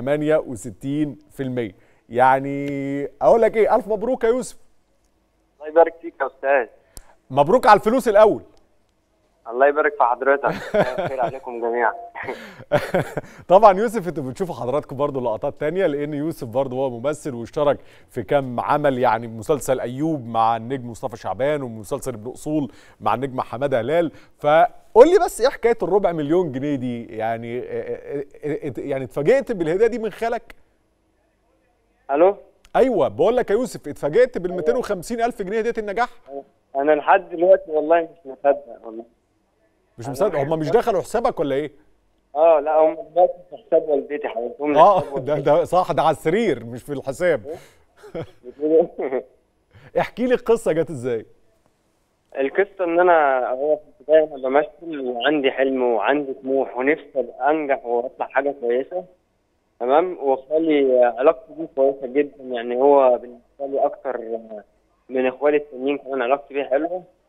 يعني أقول لك إيه ألف مبروك يا يوسف الله يبارك فيك يا استاذ مبروك على الفلوس الأول الله يبارك في حضرتك مساء الخير عليكم جميعا طبعا يوسف انتوا بتشوفوا حضراتكم برضو لقطات تانية لان يوسف برضو هو ممثل واشترك في كام عمل يعني مسلسل ايوب مع النجم مصطفى شعبان ومسلسل ابن اصول مع النجم حماده هلال فقول لي بس ايه حكايه الربع مليون جنيه دي يعني اه- اه- اه- يعني اتفاجئت بالهديه دي من خالك الو ايوه بقول لك يا يوسف اتفاجئت بال 250 الف جنيه هديه النجاح انا لحد دلوقتي والله مش مصدق والله مش مصدق هم مش دخلوا حسابك ولا ايه اه لا هم دلوقتي في حساب والدتي حضرتهم لي اه حساب ده والدتي. ده صح ده على السرير مش في الحساب بتقول إيه؟ احكي لي القصه جت ازاي القصه ان انا هو كنت دايما بمثل وعندي حلم وعندي طموح ونفسي ابقى انجح واطلع حاجه كويسه تمام وخالي علاقتي بيه كويسه جدا يعني هو بالنسبه لي اكتر من اخوالي التانيين كمان علاقتي بيه حلوه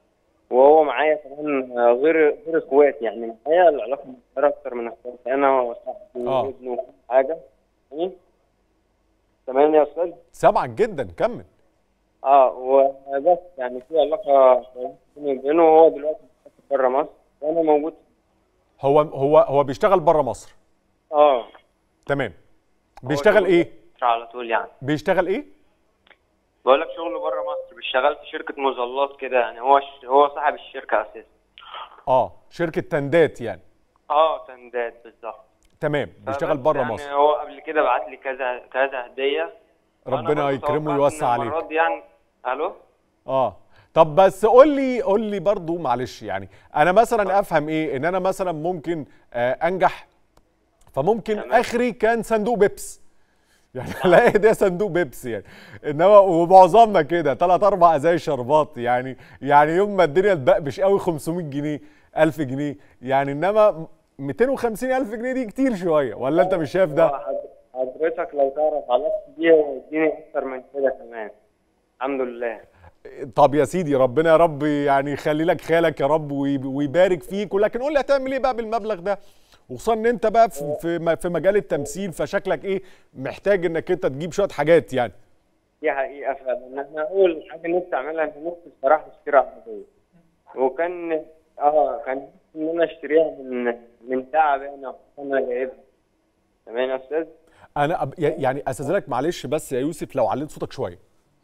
وهو معايا كمان آه، غير غير اخواتي يعني معايا العلاقه مستمرة اكتر من اخواتي انا وصاحبي آه. وابنه وكل حاجه يعني تمام يا استاذ سامعك جدا كمل اه وبس يعني في علاقه كويسة بيني وبينه وهو دلوقتي بره مصر وانا موجود هو هو هو بيشتغل بره مصر اه تمام بيشتغل ايه على طول يعني بيشتغل ايه بقول لك شغله بره مصر بيشتغل في شركه مظلات كده يعني هو ش... هو صاحب الشركه اساسا اه شركه تندات يعني اه تندات بالظبط تمام بيشتغل فبس بره يعني مصر هو قبل كده بعت لي كذا كذا هديه وأنا ربنا برضه يكرمه توقعت ويوسع إن عليك المرات دي يعني الو اه طب بس قول لي قول لي برضو معلش يعني انا مثلا افهم ايه ان انا مثلا ممكن آه انجح فممكن تمام. اخري كان صندوق بيبس يعني الاقي ده صندوق بيبس يعني انما ومعظمنا كده ثلاث اربع ازاي شربات يعني يعني يوم ما الدنيا تبقبش قوي 500 جنيه 1000 جنيه يعني انما 250 الف جنيه دي كتير شويه ولا انت مش شايف ده حض- حضرتك لو تعرف علاقتي بيه هيديني اكتر من كده كمان الحمد لله طب يا سيدي ربنا يا رب يعني يخلي لك خالك يا رب ويب- ويبارك فيك ولكن قول لي هتعمل ايه بقى بالمبلغ ده وخصوصا ان انت بقى في في م- في مجال التمثيل فشكلك ايه محتاج انك انت تجيب شويه حاجات يعني دي حقيقه فعلا انا اول حاجه نفسي اعملها ان نفسي الصراحه اشتري عربيه وكان اه كان نفسي ان انا اشتريها من من تعب انا انا جايبها تمام يا استاذ انا أب- يعني استاذنك معلش بس يا يوسف لو عليت صوتك شويه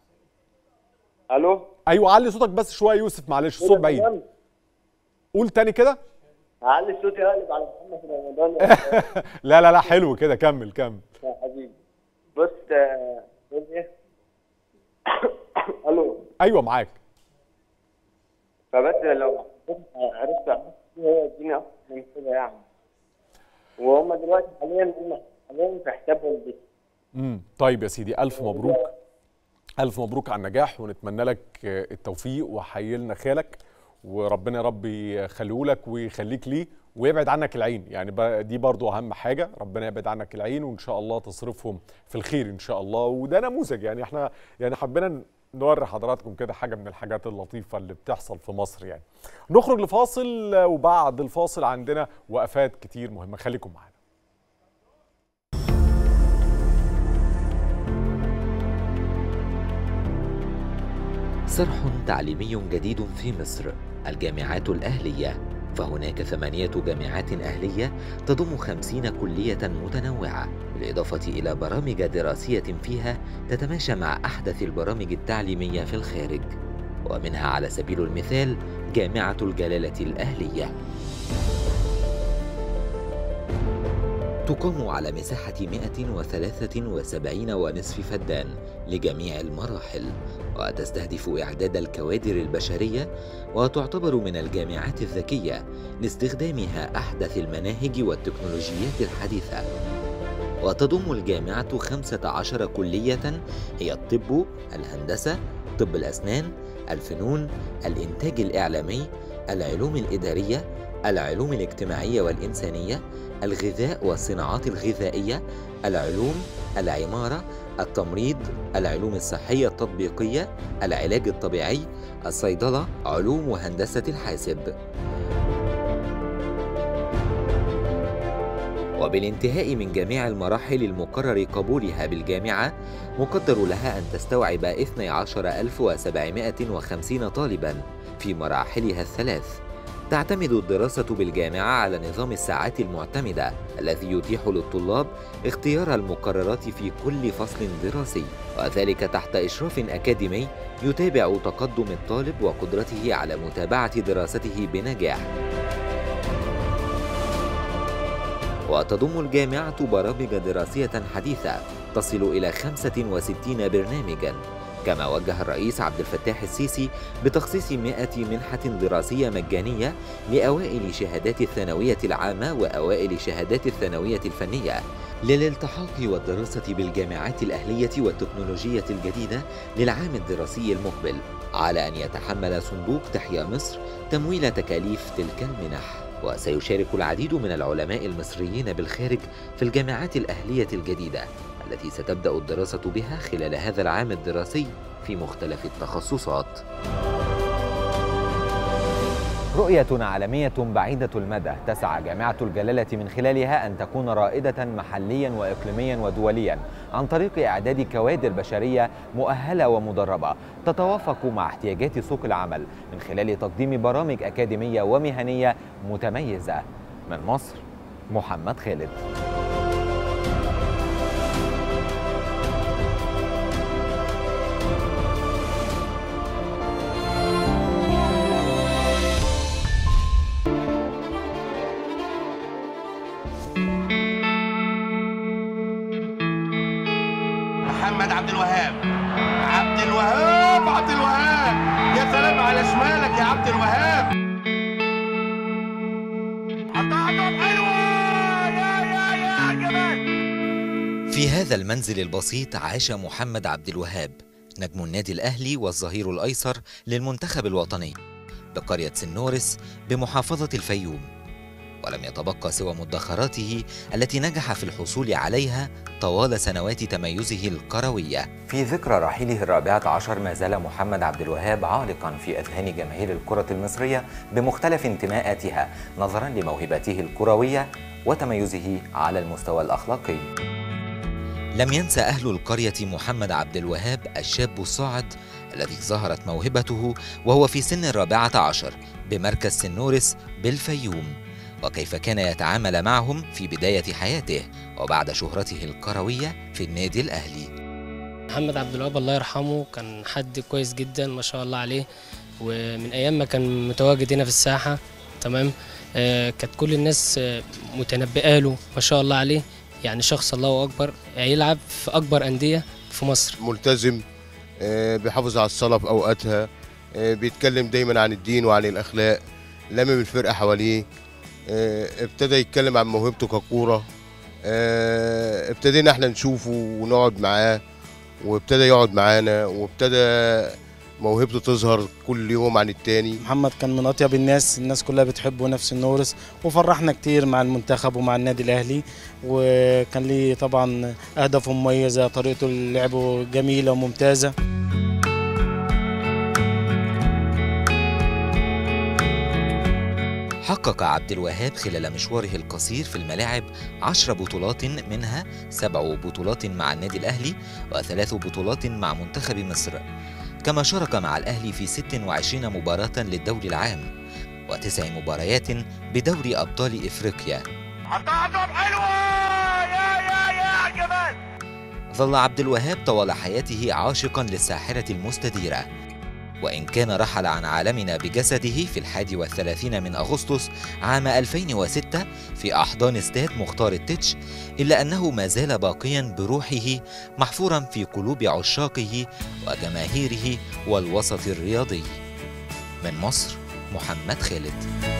الو ايوه علي صوتك بس شويه يا يوسف معلش الصوت بعيد تمام؟ قول تاني كده هعلي صوتي اقلب على محمد رمضان يا أستاذ. لا لا لا حلو كده كمل كمل يا حبيبي بص آه، بص ايه الو ايوه معاك فبس لو عرفت عرفت هو يديني اكتر من كده يعني وهم دلوقتي حاليا هم حاليا في حساب والدتي امم طيب يا سيدي الف مبروك الف مبروك على النجاح ونتمنى لك آه، التوفيق وحيي لنا خالك وربنا يا رب يخليه لك ويخليك ليه ويبعد عنك العين يعني ب- دي برضو اهم حاجه ربنا يبعد عنك العين وان شاء الله تصرفهم في الخير ان شاء الله وده نموذج يعني احنا يعني حبينا نوري حضراتكم كده حاجه من الحاجات اللطيفه اللي بتحصل في مصر يعني نخرج لفاصل آه، وبعد الفاصل عندنا وقفات كتير مهمه خليكم معانا صرح تعليمي جديد في مصر الجامعات الأهلية فهناك ثمانية جامعات أهلية تضم خمسين كلية متنوعة بالإضافة إلى برامج دراسية فيها تتماشى مع أحدث البرامج التعليمية في الخارج ومنها على سبيل المثال جامعة الجلالة الأهلية تقام على مساحة 173 ونصف فدان لجميع المراحل وتستهدف إعداد الكوادر البشرية وتعتبر من الجامعات الذكية لاستخدامها أحدث المناهج والتكنولوجيات الحديثة وتضم الجامعة 15 كلية هي الطب، الهندسة، طب الأسنان، الفنون، الإنتاج الإعلامي، العلوم الإدارية، العلوم الاجتماعية والإنسانية، الغذاء والصناعات الغذائية، العلوم، العمارة، التمريض، العلوم الصحية التطبيقية، العلاج الطبيعي، الصيدلة، علوم وهندسة الحاسب. وبالانتهاء من جميع المراحل المقرر قبولها بالجامعة مقدر لها أن تستوعب 12750 طالباً في مراحلها الثلاث تعتمد الدراسة بالجامعة على نظام الساعات المعتمدة الذي يتيح للطلاب اختيار المقررات في كل فصل دراسي وذلك تحت إشراف أكاديمي يتابع تقدم الطالب وقدرته على متابعة دراسته بنجاح وتضم الجامعة برامج دراسية حديثة تصل إلى 65 برنامجاً كما وجه الرئيس عبد الفتاح السيسي بتخصيص 100 منحة دراسية مجانية لأوائل شهادات الثانوية العامة وأوائل شهادات الثانوية الفنية للالتحاق والدراسة بالجامعات الأهلية والتكنولوجية الجديدة للعام الدراسي المقبل على أن يتحمل صندوق تحيا مصر تمويل تكاليف تلك المنح وسيشارك العديد من العلماء المصريين بالخارج في الجامعات الأهلية الجديدة التي ستبدأ الدراسة بها خلال هذا العام الدراسي في مختلف التخصصات. رؤية عالمية بعيدة المدى تسعى جامعة الجلالة من خلالها أن تكون رائدة محليا وإقليميا ودوليا عن طريق إعداد كوادر بشرية مؤهلة ومدربة تتوافق مع احتياجات سوق العمل من خلال تقديم برامج أكاديمية ومهنية متميزة من مصر محمد خالد محمد عبد الوهاب عبد الوهاب عبد الوهاب يا سلام على شمالك يا عبد الوهاب حطها حلوه يا يا يا جمال في هذا المنزل البسيط عاش محمد عبد الوهاب نجم النادي الأهلي والظهير الأيسر للمنتخب الوطني بقرية سنورس بمحافظة الفيوم ولم يتبقى سوى مدخراته التي نجح في الحصول عليها طوال سنوات تميزه الكروية في ذكرى رحيله الرابعة عشر ما زال محمد عبد الوهاب عالقا في أذهان جماهير الكرة المصرية بمختلف انتماءاتها نظرا لموهبته الكروية وتميزه على المستوى الأخلاقي لم ينسى أهل القرية محمد عبد الوهاب الشاب الصاعد الذي ظهرت موهبته وهو في سن الرابعة عشر بمركز سنورس بالفيوم وكيف كان يتعامل معهم في بداية حياته وبعد شهرته الكروية في النادي الأهلي محمد عبد الوهاب الله يرحمه كان حد كويس جدا ما شاء الله عليه ومن ايام ما كان متواجد هنا في الساحه تمام آه كانت كل الناس آه متنبئه له ما شاء الله عليه يعني شخص الله اكبر هيلعب في اكبر انديه في مصر ملتزم آه، بيحافظ على الصلاة في أوقاتها آه، بيتكلم دايما عن الدين وعن الأخلاق لمم الفرقة حواليه آه، ابتدى يتكلم عن موهبته ككورة آه، ابتدينا احنا نشوفه ونقعد معاه وابتدى يقعد معانا وابتدى موهبته تظهر كل يوم عن التاني محمد كان من اطيب الناس الناس كلها بتحبه نفس النورس وفرحنا كتير مع المنتخب ومع النادي الاهلي وكان ليه طبعا اهدافه مميزه طريقته لعبه جميله وممتازه حقق عبد الوهاب خلال مشواره القصير في الملاعب عشر بطولات منها سبع بطولات مع النادي الأهلي وثلاث بطولات مع منتخب مصر كما شارك مع الأهلي في 26 مباراة للدوري العام وتسع مباريات بدوري أبطال إفريقيا حطها حلوه يا يا يا جمال ظل عبد الوهاب طوال حياته عاشقا للساحرة المستديرة وإن كان رحل عن عالمنا بجسده في الحادي والثلاثين من أغسطس عام 2006 في أحضان استاد مختار التتش إلا أنه ما زال باقيا بروحه محفورا في قلوب عشاقه وجماهيره والوسط الرياضي من مصر محمد خالد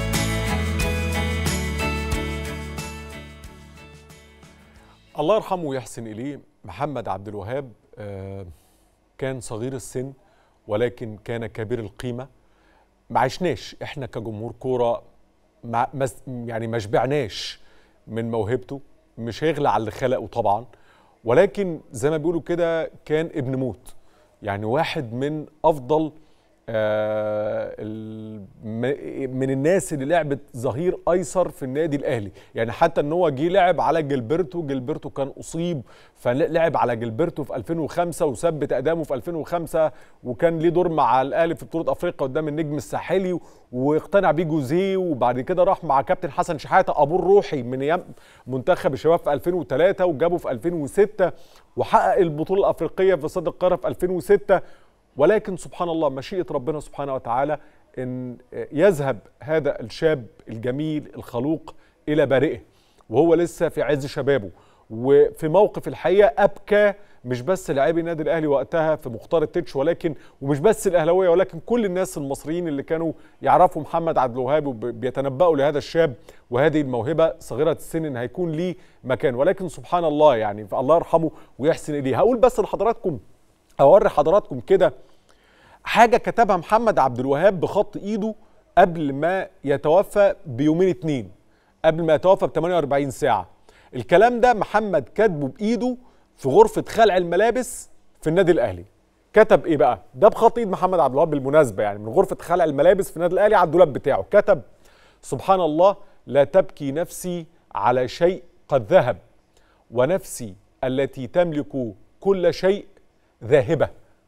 الله يرحمه ويحسن اليه محمد عبد الوهاب آه، كان صغير السن ولكن كان كبير القيمه ما عشناش احنا كجمهور كوره ما مس- يعني ما شبعناش من موهبته مش هيغلى على اللي خلقه طبعا ولكن زي ما بيقولوا كده كان ابن موت يعني واحد من افضل آه، ال- م- من الناس اللي لعبت ظهير ايسر في النادي الاهلي يعني حتى ان هو جه لعب على جilberto جilberto كان اصيب فلعب على جilberto في 2005 وثبت ادامه في 2005 وكان ليه دور مع الاهلي في بطوله افريقيا قدام النجم الساحلي واقتنع بيه جوزيه وبعد كده راح مع كابتن حسن شحاته ابوه الروحي من ايام منتخب الشباب في 2003 وجابه في 2006 وحقق البطوله الافريقيه في استاد القاهره في 2006 ولكن سبحان الله مشيئة ربنا سبحانه وتعالى أن يذهب هذا الشاب الجميل الخلوق إلى بارئه وهو لسه في عز شبابه وفي موقف الحقيقة أبكى مش بس لاعبي النادي الأهلي وقتها في مختار التتش ولكن ومش بس الأهلاوية ولكن كل الناس المصريين اللي كانوا يعرفوا محمد عبد الوهاب وبيتنبأوا لهذا الشاب وهذه الموهبة صغيرة السن إن هيكون ليه مكان ولكن سبحان الله يعني فالله يرحمه ويحسن إليه هقول بس لحضراتكم اوري حضراتكم كده حاجه كتبها محمد عبد الوهاب بخط ايده قبل ما يتوفى بيومين اتنين قبل ما يتوفى ب 48 ساعه الكلام ده محمد كاتبه بايده في غرفه خلع الملابس في النادي الاهلي كتب ايه بقى ده بخط ايد محمد عبد الوهاب بالمناسبه يعني من غرفه خلع الملابس في النادي الاهلي على الدولاب بتاعه كتب سبحان الله لا تبكي نفسي على شيء قد ذهب ونفسي التي تملك كل شيء ذاهبه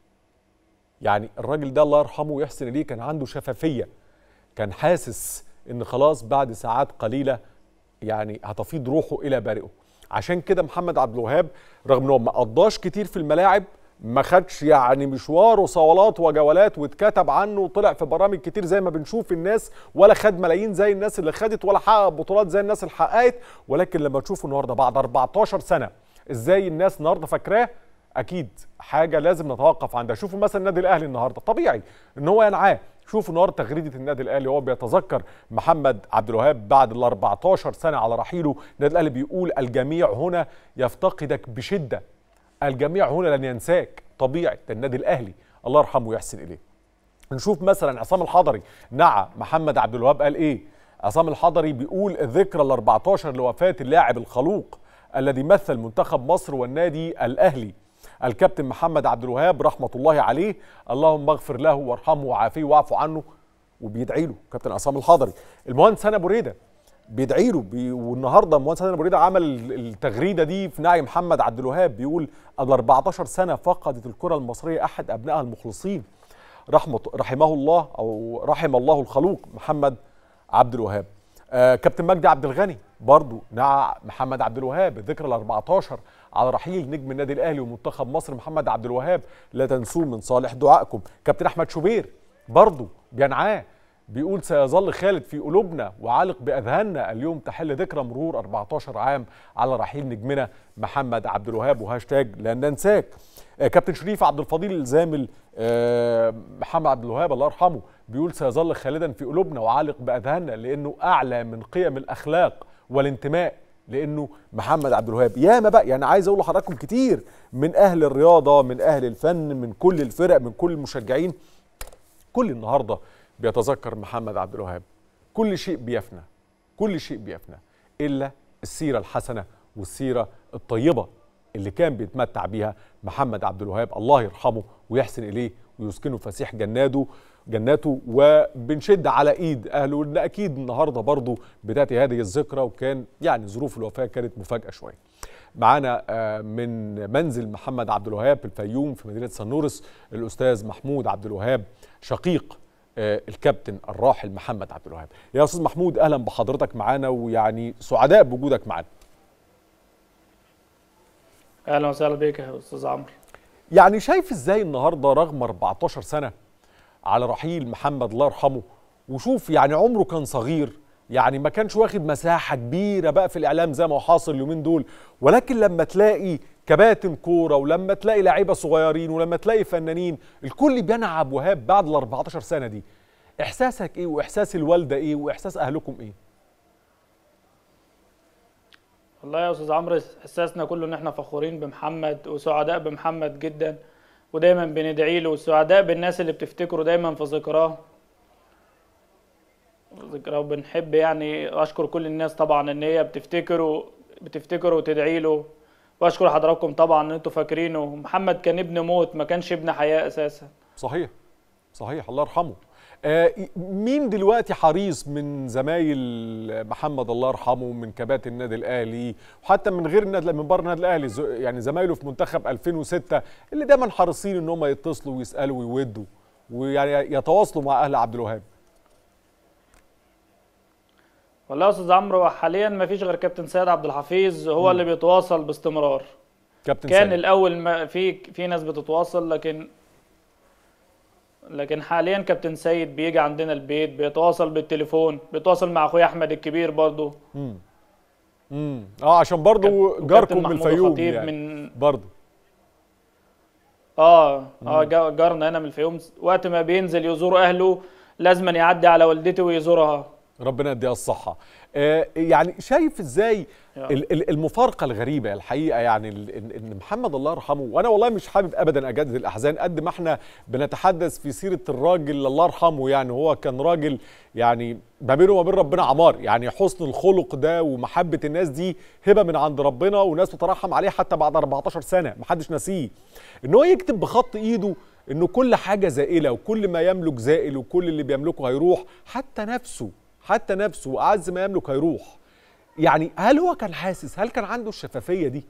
يعني الراجل ده الله يرحمه ويحسن اليه كان عنده شفافيه كان حاسس ان خلاص بعد ساعات قليله يعني هتفيض روحه الى بارئه عشان كده محمد عبد الوهاب رغم انه ما قضاش كتير في الملاعب ما خدش يعني مشوار وصولات وجولات واتكتب عنه وطلع في برامج كتير زي ما بنشوف الناس ولا خد ملايين زي الناس اللي خدت ولا حقق بطولات زي الناس اللي حققت ولكن لما تشوفه النهارده بعد 14 سنه ازاي الناس النهارده فاكراه اكيد حاجه لازم نتوقف عندها شوفوا مثلا النادي الاهلي النهارده طبيعي ان هو ينعاه شوفوا النهارده تغريده النادي الاهلي وهو بيتذكر محمد عبد الوهاب بعد ال 14 سنه على رحيله النادي الاهلي بيقول الجميع هنا يفتقدك بشده الجميع هنا لن ينساك طبيعي ده النادي الاهلي الله يرحمه ويحسن اليه نشوف مثلا عصام الحضري نعى محمد عبد الوهاب قال ايه عصام الحضري بيقول الذكرى ال 14 لوفاه اللاعب الخلوق الذي مثل منتخب مصر والنادي الاهلي الكابتن محمد عبد الوهاب رحمه الله عليه اللهم اغفر له وارحمه وعافيه واعف عنه وبيدعي له كابتن عصام الحضري المهندس هنا بريده بيدعي له بي والنهارده المهندس هنا بريده عمل التغريده دي في نعي محمد عبد الوهاب بيقول ال 14 سنه فقدت الكره المصريه احد ابنائها المخلصين رحمه رحمه الله او رحم الله الخلوق محمد عبد الوهاب آه كابتن مجدي عبد الغني برضو نعى محمد عبد الوهاب الذكرى ال 14 على رحيل نجم النادي الاهلي ومنتخب مصر محمد عبد الوهاب لا تنسوه من صالح دعائكم كابتن احمد شوبير برضو بينعاه بيقول سيظل خالد في قلوبنا وعالق باذهاننا اليوم تحل ذكرى مرور 14 عام على رحيل نجمنا محمد عبد الوهاب وهاشتاج لن ننساك آه كابتن شريف عبد الفضيل الزامل آه محمد عبد الوهاب الله يرحمه بيقول سيظل خالدا في قلوبنا وعالق باذهاننا لانه اعلى من قيم الاخلاق والانتماء لانه محمد عبد الوهاب ياما بقى يعني عايز اقول لحضراتكم كتير من اهل الرياضه من اهل الفن من كل الفرق من كل المشجعين كل النهارده بيتذكر محمد عبد الوهاب كل شيء بيفنى كل شيء بيفنى الا السيره الحسنه والسيره الطيبه اللي كان بيتمتع بيها محمد عبد الوهاب الله يرحمه ويحسن اليه ويسكنه فسيح جناته جناته وبنشد على ايد اهله لان اكيد النهارده برضه بتاتي هذه الذكرى وكان يعني ظروف الوفاه كانت مفاجاه شويه. معانا من منزل محمد عبد الوهاب في الفيوم في مدينه سنورس الاستاذ محمود عبد الوهاب شقيق الكابتن الراحل محمد عبد الوهاب. يا استاذ محمود اهلا بحضرتك معانا ويعني سعداء بوجودك معانا. اهلا وسهلا بك يا استاذ عمرو. يعني شايف ازاي النهارده رغم 14 سنه على رحيل محمد الله يرحمه وشوف يعني عمره كان صغير يعني ما كانش واخد مساحة كبيرة بقى في الإعلام زي ما هو حاصل اليومين دول ولكن لما تلاقي كباتن كورة ولما تلاقي لعيبة صغيرين ولما تلاقي فنانين الكل بينعى أبو وهاب بعد ال 14 سنة دي إحساسك إيه وإحساس الوالدة إيه وإحساس أهلكم إيه؟ والله يا أستاذ عمرو إحساسنا كله إن إحنا فخورين بمحمد وسعداء بمحمد جدا ودايما بندعي له وسعداء بالناس اللي بتفتكره دايما في ذكراه ذكراه وبنحب يعني اشكر كل الناس طبعا ان هي بتفتكره بتفتكره وتدعي له واشكر حضراتكم طبعا ان انتوا فاكرينه محمد كان ابن موت ما كانش ابن حياه اساسا صحيح صحيح الله يرحمه آه مين دلوقتي حريص من زمايل محمد الله يرحمه من كباتن النادي الاهلي وحتى من غير النادي من بره النادي الاهلي يعني زمايله في منتخب 2006 اللي دايما حريصين ان هم يتصلوا ويسالوا ويودوا ويعني يتواصلوا مع اهل عبد الوهاب والله يا استاذ عمرو حاليا ما فيش غير كابتن سيد عبد الحفيظ هو م. اللي بيتواصل باستمرار كابتن كان سيد. الاول ما في في ناس بتتواصل لكن لكن حاليا كابتن سيد بيجي عندنا البيت بيتواصل بالتليفون بيتواصل مع اخويا احمد الكبير برضه امم امم اه عشان برضه جاركم من الفيوم يعني من برضه اه اه جارنا هنا من الفيوم وقت ما بينزل يزور اهله لازما يعدي على والدتي ويزورها ربنا يديها الصحة آه يعني شايف ازاي المفارقة الغريبة الحقيقة يعني ان محمد الله يرحمه وانا والله مش حابب ابدا اجدد الاحزان قد ما احنا بنتحدث في سيرة الراجل الله يرحمه يعني هو كان راجل يعني ما بينه وما بين ربنا عمار يعني حسن الخلق ده ومحبة الناس دي هبة من عند ربنا وناس تترحم عليه حتى بعد 14 سنة محدش ناسيه ان هو يكتب بخط ايده انه كل حاجه زائله وكل ما يملك زائل وكل اللي بيملكه هيروح حتى نفسه حتى نفسه اعز ما يملك هيروح يعني هل هو كان حاسس هل كان عنده الشفافيه دي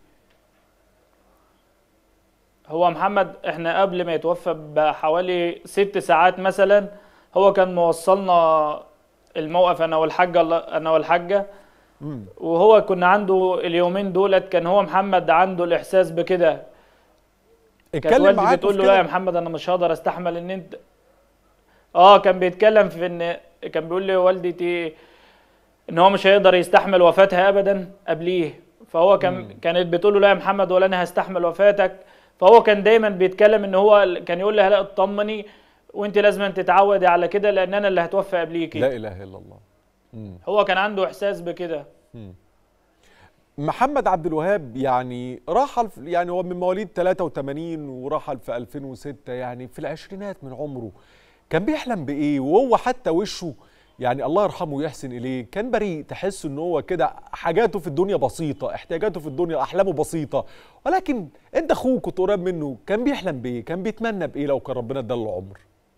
هو محمد احنا قبل ما يتوفى بحوالي ست ساعات مثلا هو كان موصلنا الموقف انا والحاجه انا والحاجه وهو كنا عنده اليومين دولت كان هو محمد عنده الاحساس بكده كانت اتكلم والدي معاك بتقول في له لا يا كده؟ محمد انا مش هقدر استحمل ان انت اه كان بيتكلم في ان كان بيقول لي والدتي ان هو مش هيقدر يستحمل وفاتها ابدا قبليه فهو كان كانت بتقول له لا يا محمد ولا انا هستحمل وفاتك فهو كان دايما بيتكلم ان هو كان يقول لها لا اطمني وانت لازم تتعودي على كده لان انا اللي هتوفى قبليكي لا اله الا الله مم. هو كان عنده احساس بكده محمد عبد الوهاب يعني رحل في- يعني هو من مواليد 83 ورحل في 2006 يعني في العشرينات من عمره كان بيحلم بايه وهو حتى وشه يعني الله يرحمه ويحسن اليه كان بريء تحس ان هو كده حاجاته في الدنيا بسيطه احتياجاته في الدنيا احلامه بسيطه ولكن انت اخوه كنت قريب منه كان بيحلم بايه كان بيتمنى بايه لو كان ربنا اداله عمر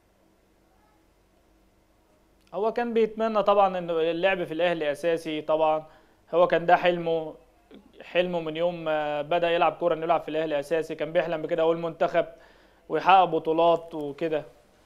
هو كان بيتمنى طبعا ان اللعب في الاهلي اساسي طبعا هو كان ده حلمه حلمه من يوم ما بدا يلعب كوره انه يلعب في الاهلي اساسي كان بيحلم بكده هو المنتخب ويحقق بطولات وكده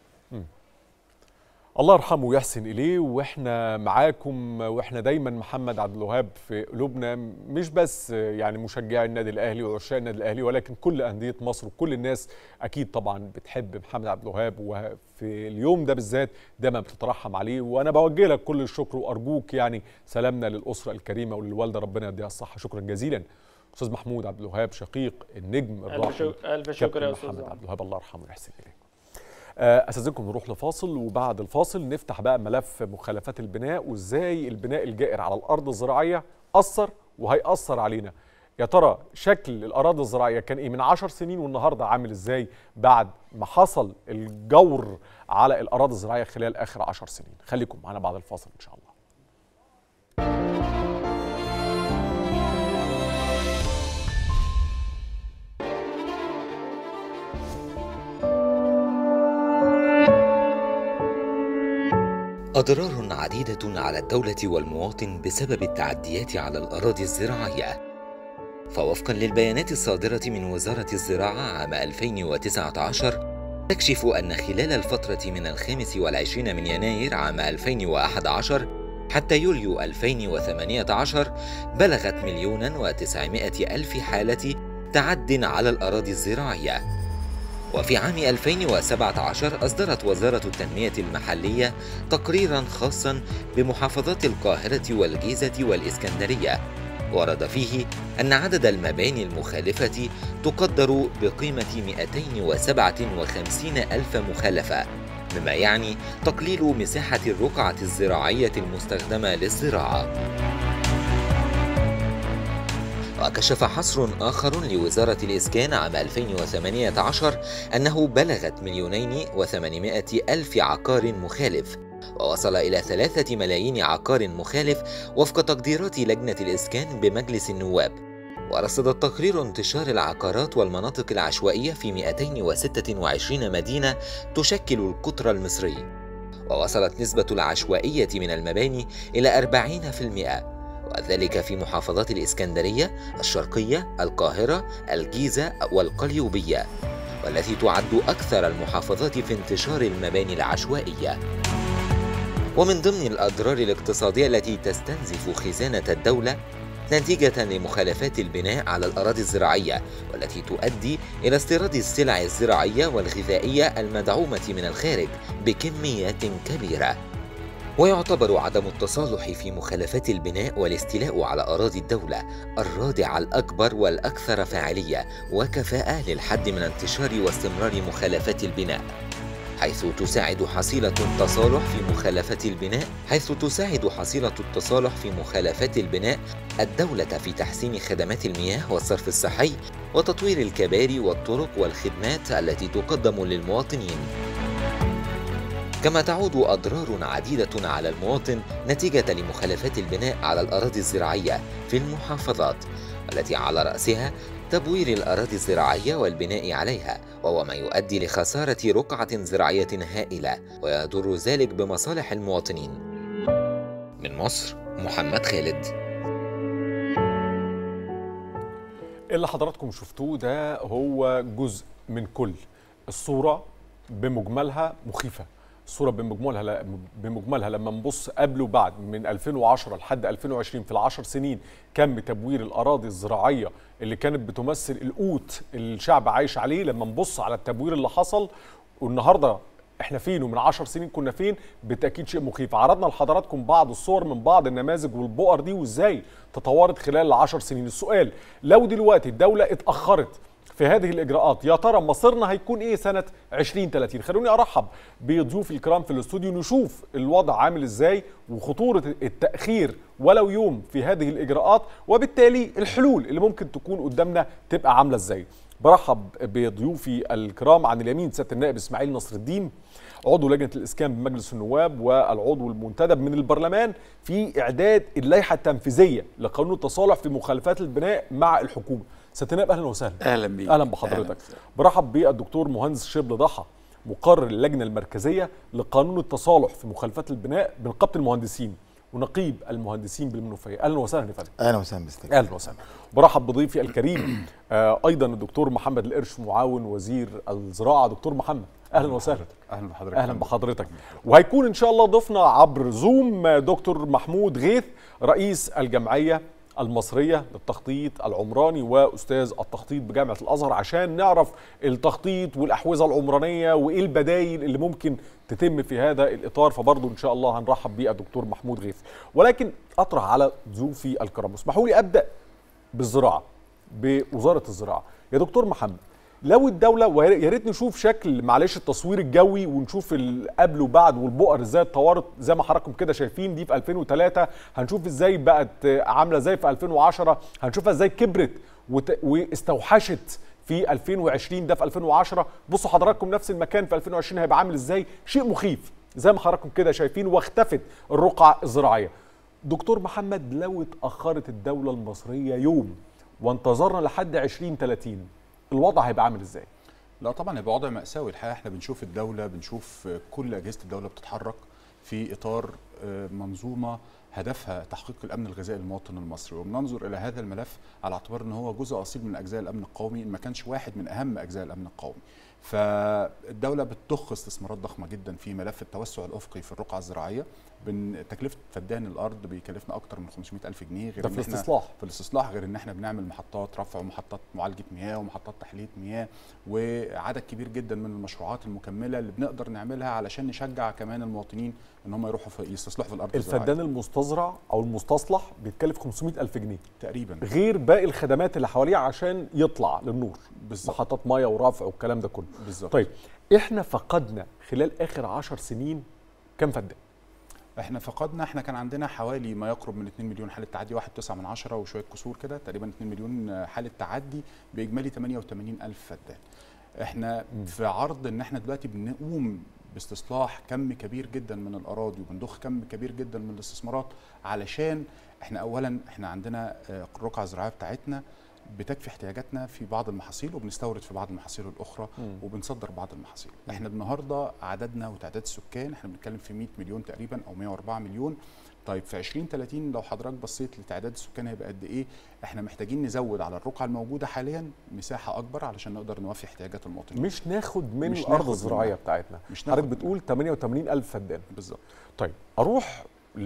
الله يرحمه ويحسن اليه واحنا معاكم واحنا دايما محمد عبد الوهاب في قلوبنا مش بس يعني مشجعي النادي الاهلي وعشاق النادي الاهلي ولكن كل انديه مصر وكل الناس اكيد طبعا بتحب محمد عبد الوهاب وفي اليوم ده بالذات دايما بتترحم عليه وانا بوجه لك كل الشكر وارجوك يعني سلامنا للاسره الكريمه وللوالده ربنا يديها الصحه شكرا جزيلا استاذ محمود عبد الوهاب شقيق النجم ألف الراحل شك- ألف شكر كابتن يا أستاذ محمد عمرو. عبد الوهاب الله يرحمه ويحسن اليه آه، استاذنكم نروح لفاصل وبعد الفاصل نفتح بقى ملف مخالفات البناء وازاي البناء الجائر على الارض الزراعيه اثر وهيأثر علينا يا ترى شكل الاراضي الزراعيه كان ايه من عشر سنين والنهارده عامل ازاي بعد ما حصل الجور على الاراضي الزراعيه خلال اخر عشر سنين خليكم معنا بعد الفاصل ان شاء الله أضرار عديدة على الدولة والمواطن بسبب التعديات على الأراضي الزراعية فوفقا للبيانات الصادرة من وزارة الزراعة عام 2019 تكشف أن خلال الفترة من الخامس والعشرين من يناير عام 2011 حتى يوليو 2018 بلغت مليونا وتسعمائة ألف حالة تعد على الأراضي الزراعية وفي عام 2017 أصدرت وزارة التنمية المحلية تقريرا خاصا بمحافظات القاهرة والجيزة والإسكندرية ورد فيه أن عدد المباني المخالفة تقدر بقيمة 257 ألف مخالفة مما يعني تقليل مساحة الرقعة الزراعية المستخدمة للزراعة وكشف حصر آخر لوزارة الإسكان عام 2018 أنه بلغت مليونين وثمانمائة ألف عقار مخالف ووصل إلى ثلاثة ملايين عقار مخالف وفق تقديرات لجنة الإسكان بمجلس النواب ورصد التقرير انتشار العقارات والمناطق العشوائية في 226 مدينة تشكل القطر المصري ووصلت نسبة العشوائية من المباني إلى 40% وذلك في محافظات الإسكندرية، الشرقية، القاهرة، الجيزة والقليوبية، والتي تعد أكثر المحافظات في انتشار المباني العشوائية. ومن ضمن الأضرار الاقتصادية التي تستنزف خزانة الدولة نتيجة لمخالفات البناء على الأراضي الزراعية والتي تؤدي إلى استيراد السلع الزراعية والغذائية المدعومة من الخارج بكميات كبيرة. ويعتبر عدم التصالح في مخالفات البناء والاستيلاء على أراضي الدولة الرادع الأكبر والأكثر فاعلية وكفاءة للحد من انتشار واستمرار مخالفات البناء حيث تساعد حصيلة التصالح في مخالفات البناء حيث تساعد حصيلة التصالح في مخالفات البناء الدولة في تحسين خدمات المياه والصرف الصحي وتطوير الكباري والطرق والخدمات التي تقدم للمواطنين كما تعود أضرار عديدة على المواطن نتيجة لمخالفات البناء على الأراضي الزراعية في المحافظات التي على رأسها تبوير الأراضي الزراعية والبناء عليها وهو ما يؤدي لخسارة رقعة زراعية هائلة ويضر ذلك بمصالح المواطنين من مصر محمد خالد اللي حضراتكم شفتوه ده هو جزء من كل الصورة بمجملها مخيفة الصورة بمجملها بمجملها لما نبص قبل وبعد من 2010 لحد 2020 في العشر سنين كم تبوير الأراضي الزراعية اللي كانت بتمثل القوت اللي الشعب عايش عليه لما نبص على التبوير اللي حصل والنهارده احنا فين ومن 10 سنين كنا فين بالتاكيد شيء مخيف عرضنا لحضراتكم بعض الصور من بعض النماذج والبؤر دي وازاي تطورت خلال العشر سنين السؤال لو دلوقتي الدوله اتاخرت في هذه الاجراءات يا ترى مصيرنا هيكون ايه سنه 2030 خلوني ارحب بضيوفي الكرام في الاستوديو نشوف الوضع عامل ازاي وخطوره التاخير ولو يوم في هذه الاجراءات وبالتالي الحلول اللي ممكن تكون قدامنا تبقى عامله ازاي برحب بضيوفي الكرام عن اليمين سياده النائب اسماعيل نصر الدين عضو لجنه الاسكان بمجلس النواب والعضو المنتدب من البرلمان في اعداد اللائحه التنفيذيه لقانون التصالح في مخالفات البناء مع الحكومه سياده النائب اهلا وسهلا اهلا بيك اهلا بحضرتك برحب بالدكتور مهندس شبل ضحى مقرر اللجنه المركزيه لقانون التصالح في مخالفات البناء بنقابه المهندسين ونقيب المهندسين بالمنوفيه اهلا وسهلا يا فندم اهلا وسهلا بستك اهلا وسهلا برحب بضيفي الكريم آه ايضا الدكتور محمد القرش معاون وزير الزراعه دكتور محمد اهلا وسهلا اهلا بحضرتك اهلا بحضرتك وهيكون ان شاء الله ضيفنا عبر زوم دكتور محمود غيث رئيس الجمعيه المصريه للتخطيط العمراني واستاذ التخطيط بجامعه الازهر عشان نعرف التخطيط والاحوزه العمرانيه وايه البدايل اللي ممكن تتم في هذا الاطار فبرضه ان شاء الله هنرحب بالدكتور محمود غيث ولكن اطرح على ضيوفي الكرام اسمحوا لي ابدا بالزراعه بوزاره الزراعه يا دكتور محمد لو الدوله ويا ريت نشوف شكل معلش التصوير الجوي ونشوف قبل وبعد والبؤر ازاي اتطورت زي ما حضراتكم كده شايفين دي في 2003 هنشوف ازاي بقت عامله ازاي في 2010 هنشوفها ازاي كبرت واستوحشت في 2020 ده في 2010 بصوا حضراتكم نفس المكان في 2020 هيبقى عامل ازاي شيء مخيف زي ما حضراتكم كده شايفين واختفت الرقعه الزراعيه دكتور محمد لو اتاخرت الدوله المصريه يوم وانتظرنا لحد 2030 الوضع هيبقى عامل ازاي؟ لا طبعا هيبقى وضع مأساوي الحقيقه احنا بنشوف الدوله بنشوف كل اجهزه الدوله بتتحرك في اطار منظومه هدفها تحقيق الامن الغذائي للمواطن المصري وبننظر الى هذا الملف على اعتبار ان هو جزء اصيل من اجزاء الامن القومي ان ما كانش واحد من اهم اجزاء الامن القومي فالدوله بتضخ استثمارات ضخمه جدا في ملف التوسع الافقي في الرقعه الزراعيه تكلفه فدان الارض بيكلفنا اكتر من 500 الف جنيه غير ده في الاستصلاح في الاستصلاح غير ان احنا بنعمل محطات رفع ومحطات معالجه مياه ومحطات تحليه مياه وعدد كبير جدا من المشروعات المكمله اللي بنقدر نعملها علشان نشجع كمان المواطنين ان هم يروحوا في يستصلحوا في الارض الفدان المستزرع او المستصلح بيتكلف 500 الف جنيه تقريبا غير باقي الخدمات اللي حواليه عشان يطلع للنور بالظبط محطات ميه ورفع والكلام ده كله بالظبط طيب احنا فقدنا خلال اخر 10 سنين كم فدان احنا فقدنا احنا كان عندنا حوالي ما يقرب من 2 مليون حاله تعدي 1.9 من عشرة وشويه كسور كده تقريبا 2 مليون حاله تعدي باجمالي 88 الف فدان احنا م. في عرض ان احنا دلوقتي بنقوم باستصلاح كم كبير جدا من الاراضي وبنضخ كم كبير جدا من الاستثمارات علشان احنا اولا احنا عندنا الرقعه الزراعيه بتاعتنا بتكفي احتياجاتنا في بعض المحاصيل وبنستورد في بعض المحاصيل الاخرى مم. وبنصدر بعض المحاصيل احنا النهارده عددنا وتعداد السكان احنا بنتكلم في 100 مليون تقريبا او 104 مليون طيب في 2030 لو حضرتك بصيت لتعداد السكان هيبقى قد ايه احنا محتاجين نزود على الرقعه الموجوده حاليا مساحه اكبر علشان نقدر نوفي احتياجات المواطنين مش ناخد من مش الارض ناخد الزراعيه منها. بتاعتنا مش حضرتك ناخد بتقول 88 الف فدان بالظبط طيب اروح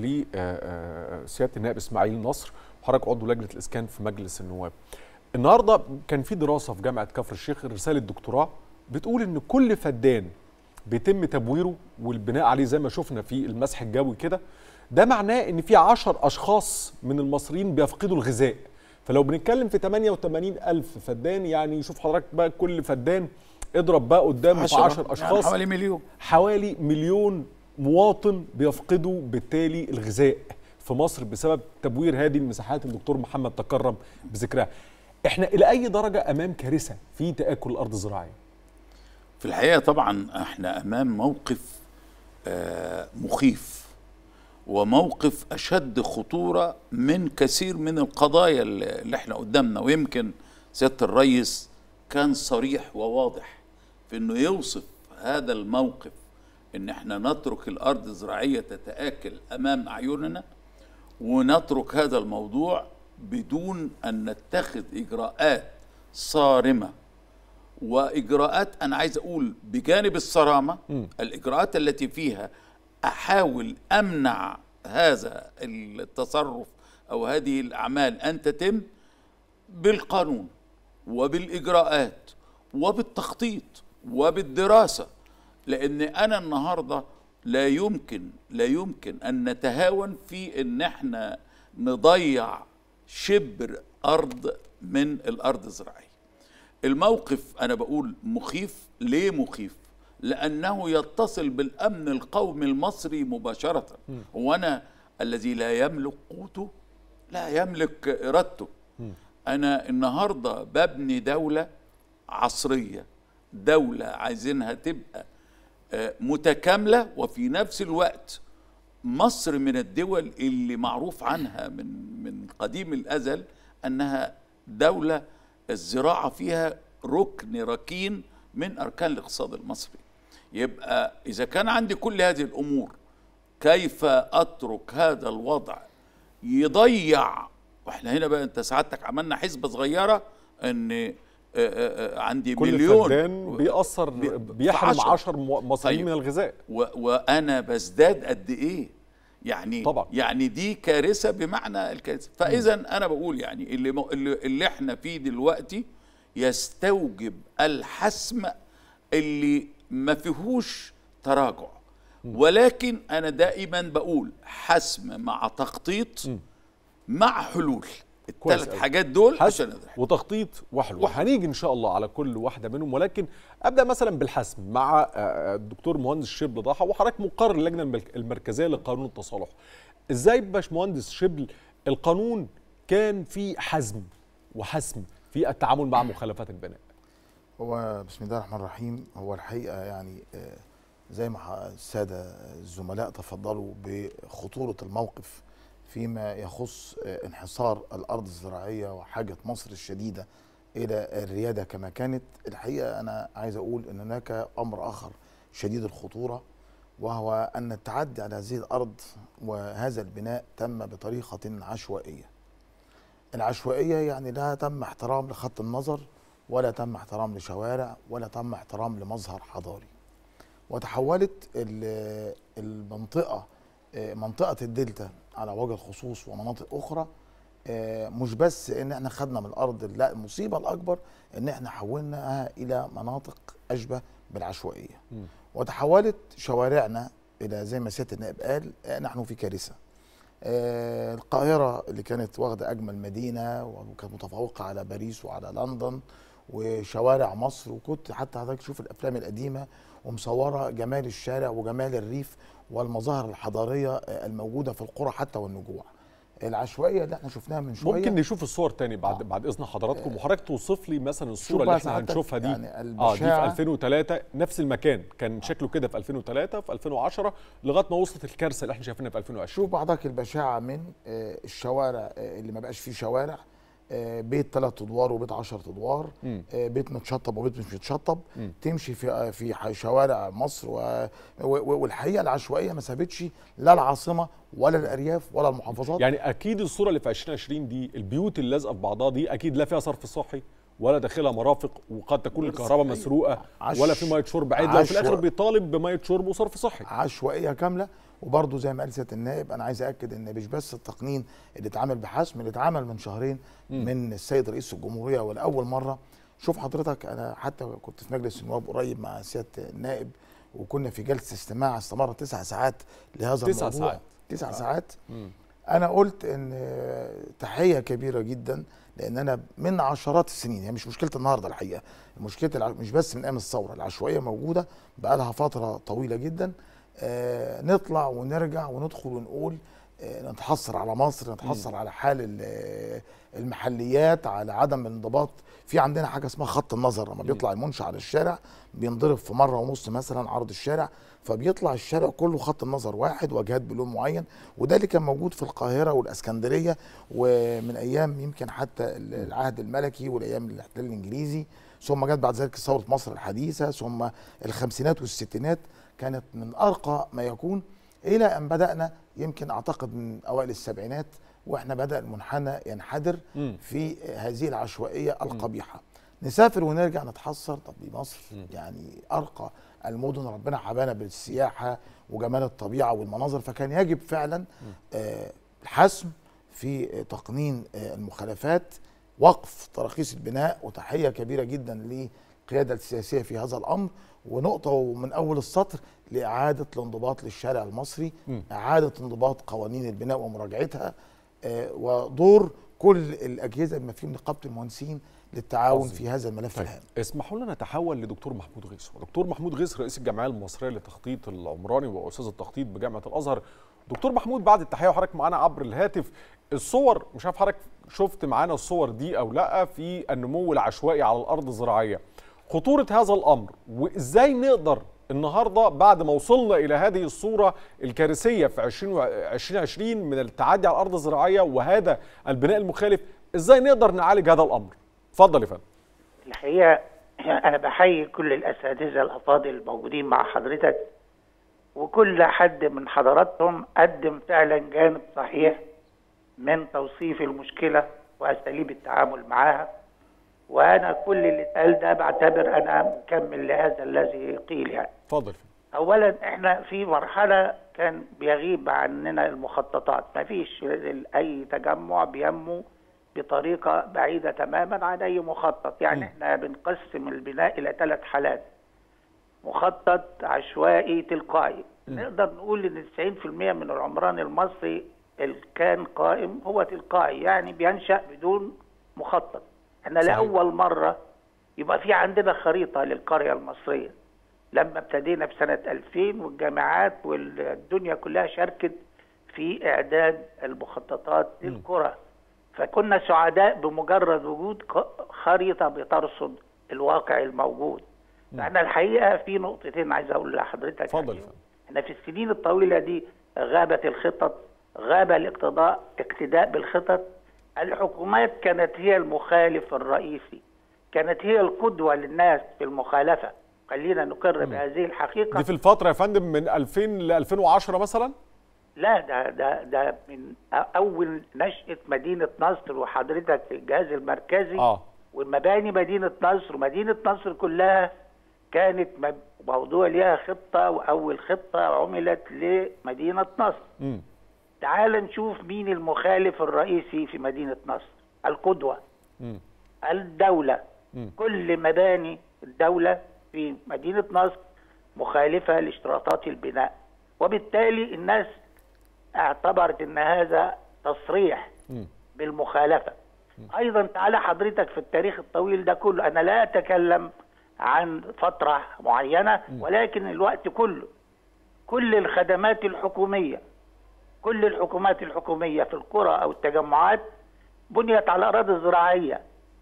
لسياده النائب اسماعيل نصر حضرتك عضو لجنه الاسكان في مجلس النواب النهارده كان في دراسه في جامعه كفر الشيخ رساله دكتوراه بتقول ان كل فدان بيتم تبويره والبناء عليه زي ما شفنا في المسح الجوي كده ده معناه ان في 10 اشخاص من المصريين بيفقدوا الغذاء فلو بنتكلم في 88 الف فدان يعني شوف حضرتك بقى كل فدان اضرب بقى قدامه في 10 اشخاص يعني حوالي مليون حوالي مليون مواطن بيفقدوا بالتالي الغذاء في مصر بسبب تبوير هذه المساحات الدكتور محمد تكرم بذكرها احنا الى اي درجه امام كارثه في تاكل الارض الزراعيه في الحقيقه طبعا احنا امام موقف آه مخيف وموقف اشد خطوره من كثير من القضايا اللي احنا قدامنا ويمكن سياده الرئيس كان صريح وواضح في انه يوصف هذا الموقف ان احنا نترك الارض الزراعيه تتاكل امام اعيننا ونترك هذا الموضوع بدون ان نتخذ اجراءات صارمه واجراءات انا عايز اقول بجانب الصرامه م. الاجراءات التي فيها احاول امنع هذا التصرف او هذه الاعمال ان تتم بالقانون وبالاجراءات وبالتخطيط وبالدراسه لان انا النهارده لا يمكن لا يمكن ان نتهاون في ان احنا نضيع شبر ارض من الارض الزراعيه الموقف انا بقول مخيف ليه مخيف لانه يتصل بالامن القومي المصري مباشره وانا الذي لا يملك قوته لا يملك ارادته انا النهارده ببني دوله عصريه دوله عايزينها تبقى آه، متكامله وفي نفس الوقت مصر من الدول اللي معروف عنها من من قديم الازل انها دوله الزراعه فيها ركن ركين من اركان الاقتصاد المصري يبقى اذا كان عندي كل هذه الامور كيف اترك هذا الوضع يضيع واحنا هنا بقى انت سعادتك عملنا حسبه صغيره ان آه، آه، آه، عندي كل مليون فدان بيأثر بيحرم عشر. 10 مصريين طيب. من الغذاء و وانا بزداد قد ايه يعني طبعا. يعني دي كارثه بمعنى الكارثه فاذا انا بقول يعني اللي م- اللي, اللي احنا فيه دلوقتي يستوجب الحسم اللي ما فيهوش تراجع ولكن انا دائما بقول حسم مع تخطيط مع حلول كويس الثلاث أوي. حاجات دول حسم عشان وتخطيط وحلول هنيجي ان شاء الله على كل واحده منهم ولكن ابدا مثلا بالحسم مع آه، الدكتور مهندس شبل ضحى وحضرتك مقرر اللجنه الملك- المركزيه لقانون التصالح ازاي باشمهندس شبل القانون كان فيه حزم وحسم في التعامل مع مخالفات البناء هو بسم الله الرحمن الرحيم هو الحقيقه يعني آه، زي ما ح- الساده الزملاء تفضلوا بخطوره الموقف فيما يخص آه، انحصار الارض الزراعيه وحاجه مصر الشديده الى الرياده كما كانت الحقيقه انا عايز اقول ان هناك امر اخر شديد الخطوره وهو ان التعدي على هذه الارض وهذا البناء تم بطريقه عشوائيه العشوائيه يعني لا تم احترام لخط النظر ولا تم احترام لشوارع ولا تم احترام لمظهر حضاري وتحولت ال- المنطقه آه، منطقه الدلتا على وجه الخصوص ومناطق اخرى آه، مش بس ان احنا خدنا من الارض لا المصيبه الاكبر ان احنا حولناها الى مناطق اشبه بالعشوائيه وتحولت شوارعنا الى زي ما سياده النائب قال آه، نحن في كارثه آه، القاهرة اللي كانت واخدة أجمل مدينة وكانت متفوقة على باريس وعلى لندن وشوارع مصر وكنت حتى حضرتك تشوف الأفلام القديمة ومصورة جمال الشارع وجمال الريف والمظاهر الحضارية آه، الموجودة في القرى حتى والنجوع العشوائية اللي احنا شفناها من شوية ممكن نشوف الصور تاني بعد آه. بعد اذن حضراتكم وحضرتك توصف لي مثلا الصوره اللي بقى احنا سعادتك هنشوفها دي يعني اه دي في البشاعة- 2003 نفس المكان كان شكله كده في 2003 في 2010 لغايه ما وصلت الكارثه اللي احنا شايفينها في 2020 شوف بعضك البشاعة من آه، الشوارع آه، اللي ما بقاش فيه شوارع آه، بيت ثلاث ادوار وبيت 10 ادوار مم. آه، بيت متشطب وبيت مش متشطب مم. تمشي في آه، في ح- شوارع مصر و- و- والحقيقه العشوائيه ما سابتش لا العاصمه ولا الارياف ولا المحافظات يعني اكيد الصوره اللي في 2020 دي البيوت اللي لازقه في بعضها دي اكيد لا فيها صرف صحي ولا داخلها مرافق وقد تكون الكهرباء مسروقه عش- ولا في ميه شرب عادله وفي الاخر عشوائي. بيطالب بميه شرب وصرف صحي عشوائيه كامله وبرضه زي ما قال سياده النائب انا عايز اكد ان مش بس التقنين اللي اتعمل بحسم اللي اتعمل من شهرين مم. من السيد رئيس الجمهوريه ولاول مره شوف حضرتك انا حتى كنت في مجلس النواب قريب مع سياده النائب وكنا في جلسه استماع استمرت تسع ساعات لهذا تسع الموضوع ساعات. تسع آه. ساعات مم. انا قلت ان تحيه كبيره جدا لان انا من عشرات السنين هي مش مشكله النهارده الحقيقه مشكله الع... مش بس من ايام الثوره العشوائيه موجوده بقى لها فتره طويله جدا آه نطلع ونرجع وندخل ونقول آه، نتحسر على مصر نتحسر على حال ال- المحليات على عدم الانضباط في عندنا حاجه اسمها خط النظر لما بيطلع المنشأ على الشارع بينضرب في مره ونص مثلا عرض الشارع فبيطلع الشارع كله خط النظر واحد واجهات بلون معين وده اللي كان موجود في القاهره والاسكندريه ومن ايام يمكن حتى العهد الملكي والايام الاحتلال الانجليزي ثم جت بعد ذلك ثوره مصر الحديثه ثم الخمسينات والستينات كانت من ارقى ما يكون الى ان بدانا يمكن اعتقد من اوائل السبعينات واحنا بدا المنحنى ينحدر مم. في هذه العشوائيه القبيحه نسافر ونرجع نتحسر طب دي مصر يعني ارقى المدن ربنا حبانا بالسياحه وجمال الطبيعه والمناظر فكان يجب فعلا آه، الحسم في تقنين آه، المخالفات وقف تراخيص البناء وتحيه كبيره جدا للقياده السياسيه في هذا الامر ونقطه من اول السطر لاعاده الانضباط للشارع المصري مم. اعاده انضباط قوانين البناء ومراجعتها آه، ودور كل الاجهزه بما فيهم نقابه المهندسين للتعاون عظيم. في هذا الملف طيب الهام اسمحوا لنا نتحول لدكتور محمود غيث دكتور محمود غيث رئيس الجمعيه المصريه للتخطيط العمراني واستاذ التخطيط بجامعه الازهر دكتور محمود بعد التحيه وحضرتك معانا عبر الهاتف الصور مش عارف حضرتك شفت معانا الصور دي او لا في النمو العشوائي على الارض الزراعيه خطوره هذا الامر وازاي نقدر النهارده بعد ما وصلنا الى هذه الصوره الكارثيه في 20 و- 2020 من التعدي على الارض الزراعيه وهذا البناء المخالف ازاي نقدر نعالج هذا الامر اتفضل يا فندم الحقيقه انا بحيي كل الاساتذه الافاضل الموجودين مع حضرتك وكل حد من حضراتهم قدم فعلا جانب صحيح من توصيف المشكله واساليب التعامل معها وانا كل اللي اتقال ده بعتبر انا مكمل لهذا الذي قيل يعني اتفضل اولا احنا في مرحله كان بيغيب عننا المخططات ما فيش اي تجمع بينمو بطريقه بعيده تماما عن اي مخطط يعني احنا بنقسم البناء الى ثلاث حالات مخطط عشوائي تلقائي نقدر نقول ان 90% من العمران المصري اللي كان قائم هو تلقائي يعني بينشا بدون مخطط احنا صحيح. لاول مره يبقى في عندنا خريطه للقريه المصريه لما ابتدينا في سنه 2000 والجامعات والدنيا كلها شاركت في اعداد المخططات للقرى فكنا سعداء بمجرد وجود ق- خريطه بترصد الواقع الموجود فاحنا الحقيقه في نقطتين عايز اقول لحضرتك اتفضل احنا في السنين الطويله دي غابت الخطط غاب الاقتضاء اقتداء بالخطط الحكومات كانت هي المخالف الرئيسي كانت هي القدوه للناس في المخالفه خلينا نقر بهذه الحقيقه دي في الفتره يا فندم من 2000 ل 2010 مثلا لا ده ده ده من اول نشاه مدينه نصر وحضرتك الجهاز المركزي اه ومباني مدينه نصر ومدينه نصر كلها كانت مب- موضوع ليها خطه واول خطه عملت لمدينه نصر امم تعال نشوف مين المخالف الرئيسي في مدينه نصر القدوه امم الدوله مم. كل مباني الدوله في مدينه نصر مخالفه لاشتراطات البناء وبالتالي الناس اعتبرت ان هذا تصريح مم. بالمخالفه ايضا تعالى حضرتك في التاريخ الطويل ده كله انا لا اتكلم عن فتره معينه ولكن الوقت كله كل الخدمات الحكوميه كل الحكومات الحكوميه في القرى او التجمعات بنيت على اراضي زراعيه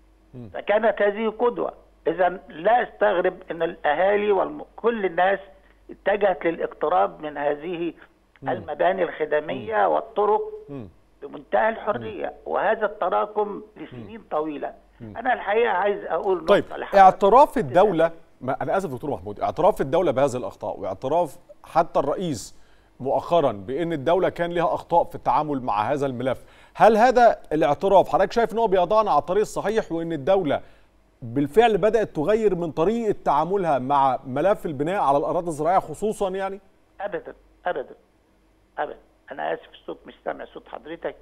فكانت هذه قدوه اذا لا استغرب ان الاهالي وكل الناس اتجهت للاقتراب من هذه المباني الخدميه والطرق مم. بمنتهى الحريه وهذا التراكم لسنين طويله انا الحقيقه عايز اقول طيب نقطه لحضرتك. اعتراف الدوله ما انا اسف دكتور محمود اعتراف الدوله بهذه الاخطاء واعتراف حتى الرئيس مؤخرا بان الدوله كان لها اخطاء في التعامل مع هذا الملف هل هذا الاعتراف حضرتك شايف ان هو بيضعنا على الطريق الصحيح وان الدوله بالفعل بدات تغير من طريقه تعاملها مع ملف البناء على الاراضي الزراعيه خصوصا يعني ابدا ابدا ابدا انا اسف الصوت مش سامع صوت حضرتك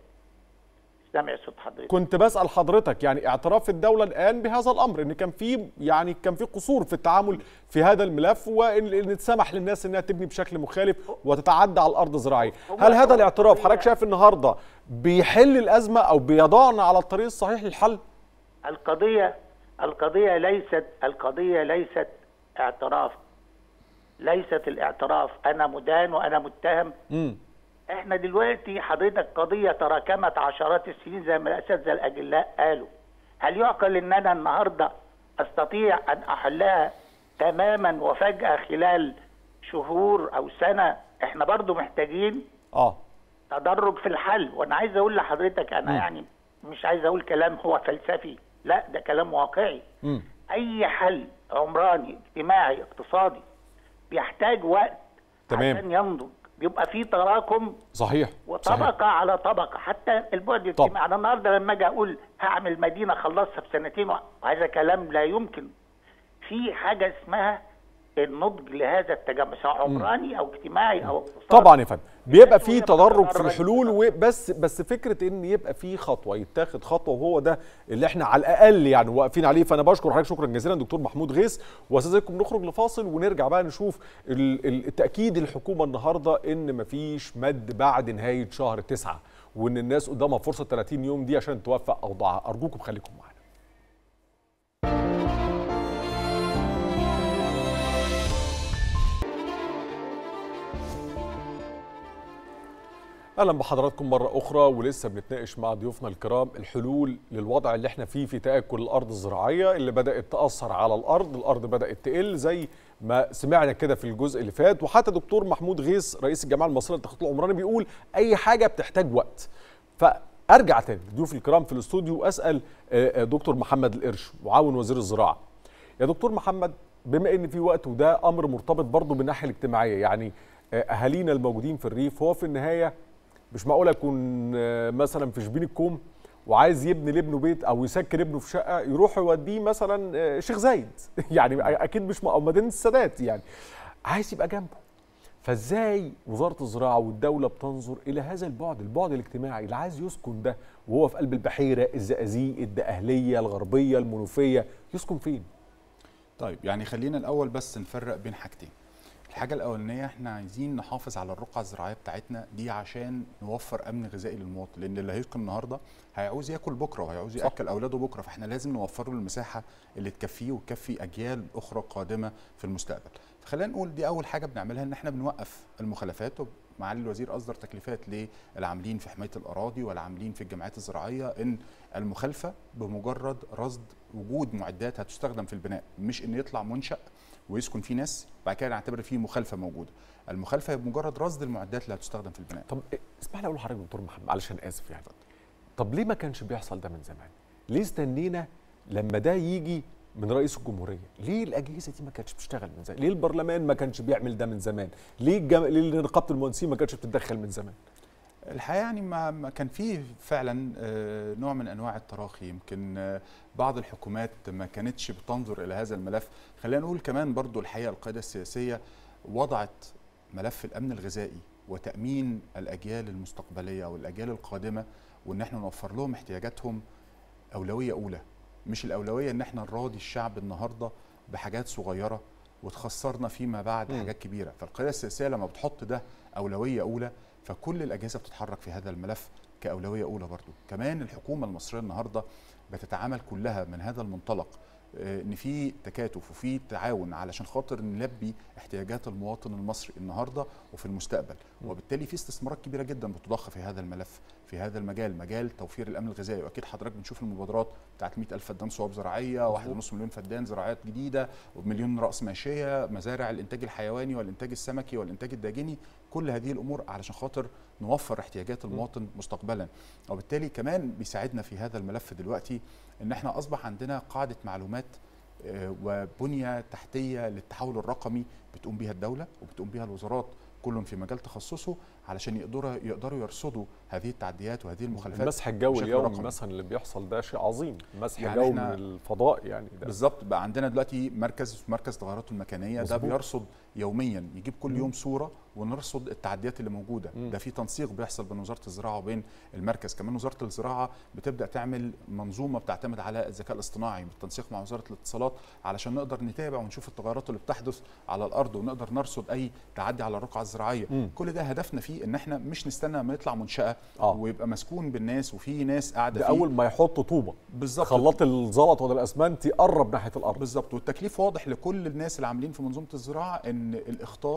مش سامع صوت حضرتك كنت بسال حضرتك يعني اعتراف الدوله الان بهذا الامر ان كان في يعني كان في قصور في التعامل في هذا الملف وان إن اتسمح للناس انها تبني بشكل مخالف وتتعدى على الارض الزراعيه هل هذا الاعتراف حضرتك شايف النهارده بيحل الازمه او بيضعنا على الطريق الصحيح للحل القضيه القضيه ليست القضيه ليست اعتراف ليست الاعتراف انا مدان وانا متهم امم احنا دلوقتي حضرتك قضيه تراكمت عشرات السنين زي ما الاساتذه الاجلاء قالوا هل يعقل ان انا النهارده استطيع ان احلها تماما وفجاه خلال شهور او سنه احنا برضو محتاجين اه تدرج في الحل وانا عايز اقول لحضرتك انا م. يعني مش عايز اقول كلام هو فلسفي لا ده كلام واقعي مم. اي حل عمراني اجتماعي اقتصادي بيحتاج وقت تمام. عشان ينضج بيبقى فيه تراكم صحيح وطبقه صحيح. على طبقه حتى البعد الاجتماعي انا النهارده لما اجي اقول هعمل مدينه خلصها في سنتين وهذا كلام لا يمكن في حاجه اسمها النضج لهذا التجمع سواء عمراني او اجتماعي او اقتصادي طبعا يا فندم بيبقى في تدرج في الحلول وبس بس فكره ان يبقى في خطوه يتاخد خطوه وهو ده اللي احنا على الاقل يعني واقفين عليه فانا بشكر حضرتك شكرا جزيلا دكتور محمود غيث واستاذنكم نخرج لفاصل ونرجع بقى نشوف ال- ال- التاكيد الحكومه النهارده ان مفيش مد بعد نهايه شهر تسعة وان الناس قدامها فرصه 30 يوم دي عشان توفق اوضاعها ارجوكم خليكم معانا اهلا بحضراتكم مره اخرى ولسه بنتناقش مع ضيوفنا الكرام الحلول للوضع اللي احنا فيه في تاكل الارض الزراعيه اللي بدات تاثر على الارض الارض بدات تقل زي ما سمعنا كده في الجزء اللي فات وحتى دكتور محمود غيث رئيس الجمعيه المصريه للتخطيط العمراني بيقول اي حاجه بتحتاج وقت فارجع تاني ضيوف الكرام في الاستوديو واسال آه، آه، دكتور محمد القرش معاون وزير الزراعه يا دكتور محمد بما ان في وقت وده امر مرتبط برضه بالناحيه الاجتماعيه يعني آه، اهالينا الموجودين في الريف هو في النهايه مش معقول اكون آه، مثلا في شبين الكوم وعايز يبني لابنه بيت او يسكن ابنه في شقه يروح يوديه مثلا آه، شيخ زايد يعني اكيد مش م- او مدينه السادات يعني عايز يبقى جنبه فازاي وزاره الزراعه والدوله بتنظر الى هذا البعد البعد الاجتماعي اللي عايز يسكن ده وهو في قلب البحيره الزقازيق الدقهليه الغربيه المنوفيه يسكن فين طيب يعني خلينا الاول بس نفرق بين حاجتين الحاجه الاولانيه احنا عايزين نحافظ على الرقعه الزراعيه بتاعتنا دي عشان نوفر امن غذائي للمواطن لان اللي هيسكن النهارده هيعوز ياكل بكره وهيعوز صح. ياكل اولاده بكره فاحنا لازم نوفر له المساحه اللي تكفيه وتكفي اجيال اخرى قادمه في المستقبل فخلينا نقول دي اول حاجه بنعملها ان احنا بنوقف المخالفات معالي الوزير اصدر تكليفات للعاملين في حمايه الاراضي والعاملين في الجمعيات الزراعيه ان المخالفه بمجرد رصد وجود معدات هتستخدم في البناء مش ان يطلع منشا ويسكن فيه ناس بعد كده نعتبر فيه مخالفه موجوده المخالفه هي بمجرد رصد المعدات اللي هتستخدم في البناء طب اسمح لي اقول لحضرتك دكتور محمد علشان اسف يعني طب ليه ما كانش بيحصل ده من زمان ليه استنينا لما ده يجي من رئيس الجمهوريه ليه الاجهزه دي ما كانتش بتشتغل من زمان ليه البرلمان ما كانش بيعمل ده من زمان ليه, الجم... ليه نقابه المهندسين ما كانتش بتتدخل من زمان الحقيقه يعني ما ما كان فيه فعلا آه، نوع من انواع التراخي يمكن آه، بعض الحكومات ما كانتش بتنظر الى هذا الملف خلينا نقول كمان برضو الحقيقه القياده السياسيه وضعت ملف الامن الغذائي وتامين الاجيال المستقبليه او الاجيال القادمه وان احنا نوفر لهم احتياجاتهم اولويه اولى مش الاولويه ان احنا نراضي الشعب النهارده بحاجات صغيره وتخسرنا فيما بعد مم. حاجات كبيره فالقياده السياسيه لما بتحط ده اولويه اولى فكل الاجهزه بتتحرك في هذا الملف كاولويه اولى برضو كمان الحكومه المصريه النهارده بتتعامل كلها من هذا المنطلق آه، ان في تكاتف وفي تعاون علشان خاطر نلبي احتياجات المواطن المصري النهارده وفي المستقبل وبالتالي في استثمارات كبيره جدا بتضخ في هذا الملف في هذا المجال مجال توفير الامن الغذائي واكيد حضرتك بنشوف المبادرات بتاعت 100000 فدان صواب زراعيه 1.5 مليون فدان زراعات جديده ومليون راس ماشيه مزارع الانتاج الحيواني والانتاج السمكي والانتاج الداجني كل هذه الامور علشان خاطر نوفر احتياجات المواطن مستقبلا وبالتالي كمان بيساعدنا في هذا الملف دلوقتي ان احنا اصبح عندنا قاعده معلومات آه، وبنيه تحتيه للتحول الرقمي بتقوم بها الدوله وبتقوم بها الوزارات كل في مجال تخصصه علشان يقدروا يقدروا يرصدوا هذه التعديات وهذه المخالفات المسح الجوي بشكل اليومي رقمي. مثلا اللي بيحصل ده شيء عظيم مسح يعني جوي إحنا- من الفضاء يعني ده بالظبط بقى عندنا دلوقتي مركز مركز تغيرات المكانيه ده مظبوط. بيرصد يوميا يجيب كل مم. يوم صوره ونرصد التعديات اللي موجوده مم. ده في تنسيق بيحصل بين وزاره الزراعه وبين المركز كمان وزاره الزراعه بتبدا تعمل منظومه بتعتمد على الذكاء الاصطناعي بالتنسيق مع وزاره الاتصالات علشان نقدر نتابع ونشوف التغيرات اللي بتحدث على الارض ونقدر نرصد اي تعدي على الرقعه الزراعيه مم. كل ده هدفنا فيه ان احنا مش نستنى ما يطلع منشاه آه. ويبقى مسكون بالناس وفي ناس قاعده ده فيه اول ما يحط طوبه بالظبط خلاط الزلط ولا الاسمنت يقرب ناحيه الارض بالظبط والتكليف واضح لكل الناس اللي عاملين في منظومه الزراعه ان الاخطار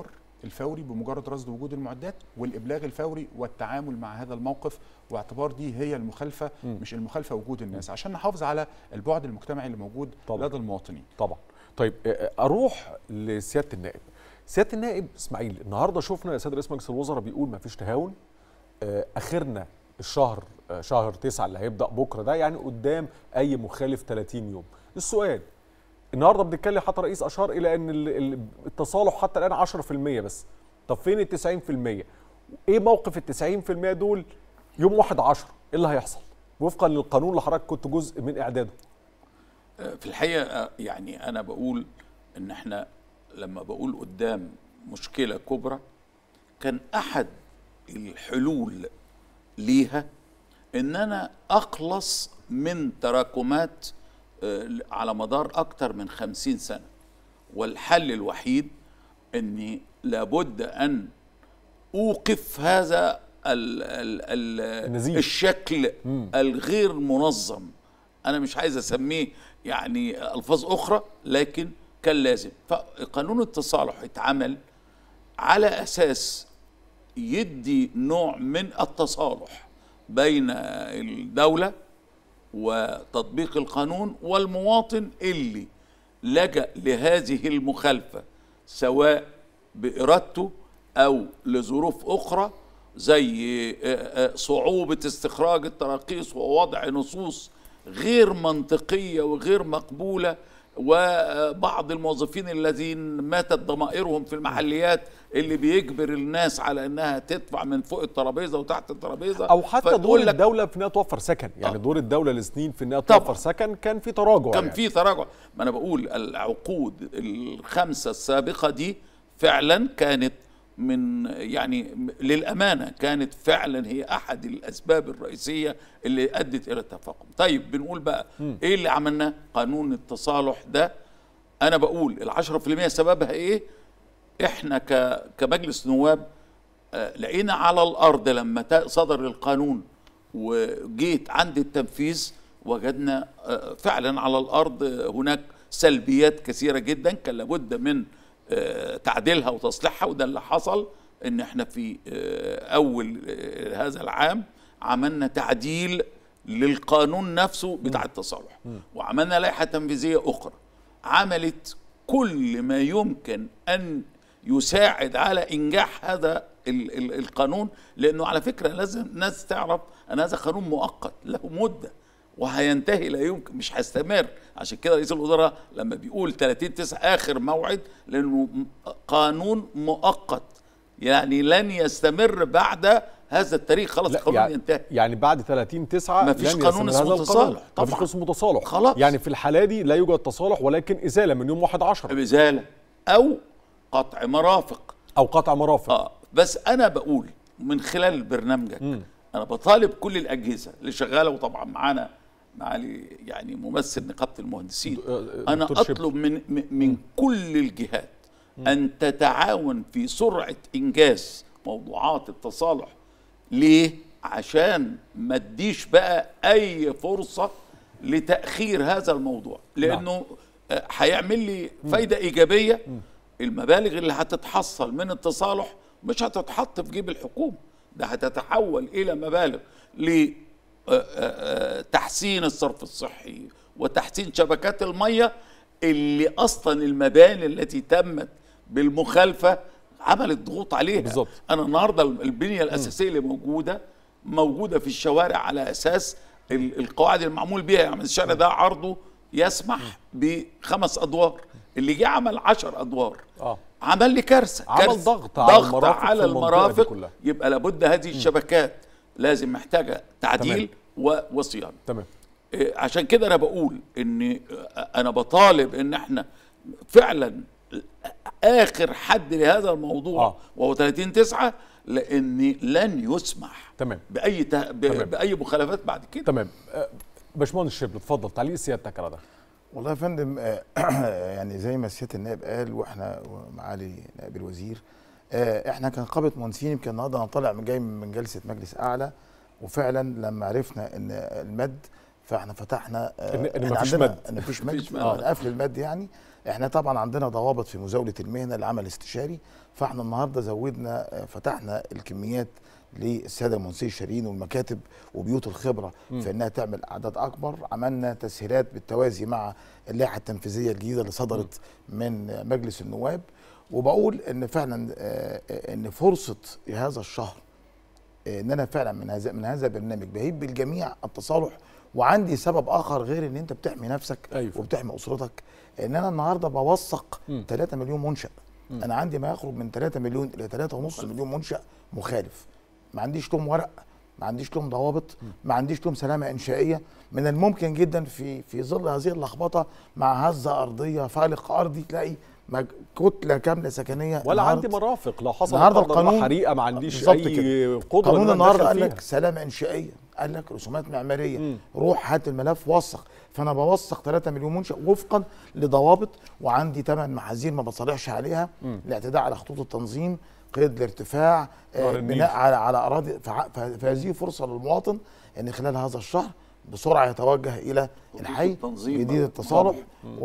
الفوري بمجرد رصد وجود المعدات والابلاغ الفوري والتعامل مع هذا الموقف واعتبار دي هي المخالفه مم. مش المخالفه وجود الناس عشان نحافظ على البعد المجتمعي اللي موجود طبعاً. لدى المواطنين طبعا طيب آه، اروح لسياده النائب سياده النائب اسماعيل النهارده شفنا يا سيد رئيس مجلس الوزراء بيقول ما فيش تهاون آه، اخرنا الشهر آه، شهر تسعة اللي هيبدا بكره ده يعني قدام اي مخالف 30 يوم السؤال النهارده بنتكلم حتى رئيس اشار الى ان ال- ال- التصالح حتى الان 10% بس طب فين ال 90% ايه موقف ال 90% دول يوم 1 10 ايه اللي هيحصل وفقا للقانون اللي حضرتك كنت جزء من اعداده في الحقيقه يعني انا بقول ان احنا لما بقول قدام مشكله كبرى كان احد الحلول ليها ان انا اخلص من تراكمات آه، على مدار اكتر من خمسين سنه والحل الوحيد اني لابد ان اوقف هذا ال ال ال النزيف. الشكل الغير منظم انا مش عايز اسميه يعني الفاظ اخرى لكن كان لازم فقانون التصالح اتعمل على اساس يدي نوع من التصالح بين الدوله وتطبيق القانون والمواطن اللي لجأ لهذه المخالفه سواء بارادته او لظروف اخرى زي آه، آه، صعوبه استخراج التراخيص ووضع نصوص غير منطقيه وغير مقبوله وبعض الموظفين الذين ماتت ضمائرهم في المحليات اللي بيجبر الناس على انها تدفع من فوق الترابيزه وتحت الترابيزه او حتى فيقول دور لك الدوله في انها توفر سكن يعني دور الدوله لسنين في انها توفر سكن كان في تراجع كان يعني. في تراجع ما انا بقول العقود الخمسه السابقه دي فعلا كانت من يعني للامانه كانت فعلا هي احد الاسباب الرئيسيه اللي ادت الى التفاقم طيب بنقول بقى مم. ايه اللي عملناه قانون التصالح ده انا بقول العشرة في المية سببها ايه احنا ك كمجلس نواب آه، لقينا على الارض لما تا- صدر القانون وجيت عند التنفيذ وجدنا آه، فعلا على الارض آه، هناك سلبيات كثيره جدا كان لابد من آه، تعديلها وتصليحها وده اللي حصل ان احنا في آه، اول آه، هذا العام عملنا تعديل للقانون نفسه بتاع التصالح وعملنا لائحه تنفيذيه اخرى عملت كل ما يمكن ان يساعد على انجاح هذا ال- ال- القانون لانه على فكره لازم الناس تعرف ان هذا قانون مؤقت له مده وهينتهي لا يمكن مش هيستمر عشان كده رئيس الوزراء لما بيقول 30 9 اخر موعد لانه م- قانون مؤقت يعني لن يستمر بعد هذا التاريخ خلاص لا، القانون يعني, ينتهي يعني بعد 30 9 مفيش لن قانون يستمر اسمه هذا القانون. تصالح، مفيش طبعاً. اسمه تصالح خلاص. يعني في الحاله دي لا يوجد تصالح ولكن ازاله من يوم 1 10 ازاله او قطع مرافق او قطع مرافق اه بس انا بقول من خلال برنامجك انا بطالب كل الاجهزه اللي شغاله وطبعا معانا معالي يعني ممثل نقابه المهندسين انا دكتور شبل. اطلب من من- من كل الجهات ان تتعاون في سرعه انجاز موضوعات التصالح ليه عشان ما تديش بقى اي فرصه لتاخير هذا الموضوع لانه آه، هيعمل لي فايده ايجابيه المبالغ اللي هتتحصل من التصالح مش هتتحط في جيب الحكومه ده هتتحول الى مبالغ لتحسين الصرف الصحي وتحسين شبكات الميه اللي اصلا المباني التي تمت بالمخالفه عملت ضغوط عليها بالزبط. انا النهارده البنيه الاساسيه اللي موجوده موجوده في الشوارع على اساس ال- القواعد المعمول بيها يعني الشارع ده عرضه يسمح بخمس ادوار اللي جه عمل عشر ادوار اه عمل لي كارثه عمل كارثة. ضغط على ضغط المرافق على في المنطقة دي المرافق كلها. يبقى لابد هذه الشبكات لازم محتاجه تعديل و- وصيانه تمام إيه، عشان كده انا بقول ان انا بطالب ان احنا فعلا اخر حد لهذا الموضوع آه. وهو 30 9 لان لن يسمح تمام باي ت... ب... تمام. باي مخالفات بعد كده تمام آه، باشمهندس شبل اتفضل تعليق سيادتك على ده والله يا فندم آه، يعني زي ما سياده النائب قال واحنا معالي نائب الوزير آه، احنا كنقابه مهندسين يمكن النهارده انا طالع من جاي من جلسه مجلس اعلى وفعلا لما عرفنا ان المد فاحنا فتحنا آه، إن- إن إحنا مفيش عندنا مد. ان مفيش مفيش مد مد. آه، قفل المد يعني احنا طبعا عندنا ضوابط في مزاوله المهنه العمل الاستشاري فاحنا النهارده زودنا آه، فتحنا الكميات للساده المهندسين الشاريين والمكاتب وبيوت الخبره مم. في انها تعمل اعداد اكبر عملنا تسهيلات بالتوازي مع اللائحه التنفيذيه الجديده اللي صدرت من مجلس النواب وبقول ان فعلا آه، آه، ان فرصه هذا الشهر آه، ان انا فعلا من هذا من هذا البرنامج بهيب بالجميع التصالح وعندي سبب اخر غير ان انت بتحمي نفسك أيوة. وبتحمي اسرتك ان انا النهارده بوثق 3 مليون منشا مم. انا عندي ما يقرب من 3 مليون الى 3.5 مليون منشا مخالف ما عنديش لهم ورق ما عنديش لهم ضوابط ما عنديش لهم سلامه انشائيه من الممكن جدا في في ظل هذه اللخبطه مع هزه ارضيه فالق ارضي تلاقي مج- كتله كامله سكنيه ولا النهاردة- عندي مرافق لو حصل النهارده لا قدر الله القانون حريقه ما عنديش بالظبط اي كده. قدره قانون إن أنا النهارده أتدخل قال لك فيها. سلامه انشائيه قال لك رسومات معماريه روح هات الملف وثق فانا بوثق 3 مليون منشا وفقا لضوابط وعندي ثمان محاذير ما بصالحش عليها مم. الاعتداء على خطوط التنظيم قيد الارتفاع آه، نهر النيل. بناء على على اراضي فع- ف- فهذه فرصه للمواطن ان خلال هذا الشهر بسرعه يتوجه الى الحي التنظيم جديد بقى. التصالح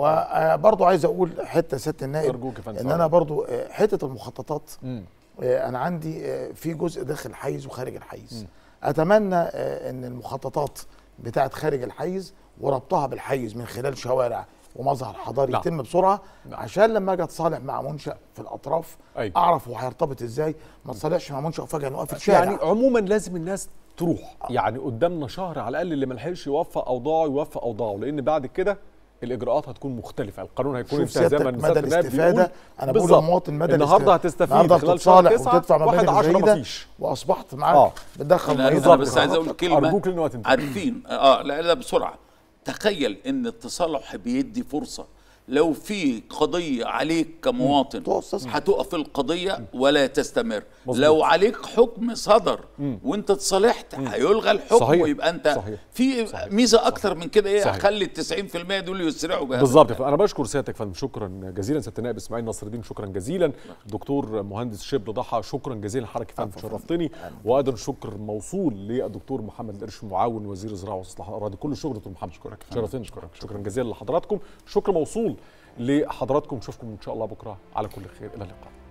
وبرضه عايز اقول حته سياده النائب أرجوك يا فندم. ان انا برضه آه، حته المخططات مم. آه، انا عندي آه، في جزء داخل الحيز وخارج الحيز اتمنى آه، ان المخططات بتاعت خارج الحيز وربطها بالحيز من خلال شوارع ومظهر حضاري نعم. يتم بسرعه عشان لما اجي اتصالح مع منشا في الاطراف أيوة. اعرف هو هيرتبط ازاي ما اتصالحش مع منشا وفجاه نوقف الشارع يعني عموما لازم الناس تروح يعني قدامنا شهر على الاقل اللي ما لحقش يوفق اوضاعه يوفق اوضاعه لان بعد كده الاجراءات هتكون مختلفه القانون هيكون شوف انتهى زي ما سيادتك سيادة مدى النائب الاستفاده بيقول. انا بقول بالظبط. للمواطن مدى النهارده الاستفادة. هتستفيد النهارده خلال شهر بتتصالح 9 وتدفع واحد مبالغ 10 جيده مفيش واصبحت معاك آه. بتدخل انا, ميزة أنا بس عايز اقول بالظبط. كلمه أرجوك لأن وقت انتهى. عارفين اه لا لا بسرعه تخيل ان التصالح بيدي فرصه لو في قضيه عليك كمواطن هتقف القضيه ولا تستمر مظبوط. لو عليك حكم صدر مم. وانت اتصالحت هيلغى الحكم صحيح. ويبقى انت صحيح. في ميزه اكتر من كده ايه صحيح. خلي ال 90% دول يسرعوا بهذا بالظبط انا بشكر سيادتك يا فندم شكرا جزيلا سياده النائب اسماعيل نصر الدين شكرا جزيلا دكتور مهندس شبل ضحى شكرا جزيلا لحضرتك يا فندم شرفتني وايضا شكر موصول للدكتور محمد القرش معاون وزير الزراعه واستصلاح الاراضي كل شكر دكتور محمد شكرا شرفتني شكرا شكرا جزيلا لحضراتكم شكر موصول لحضراتكم نشوفكم ان شاء الله بكره على كل خير الى اللقاء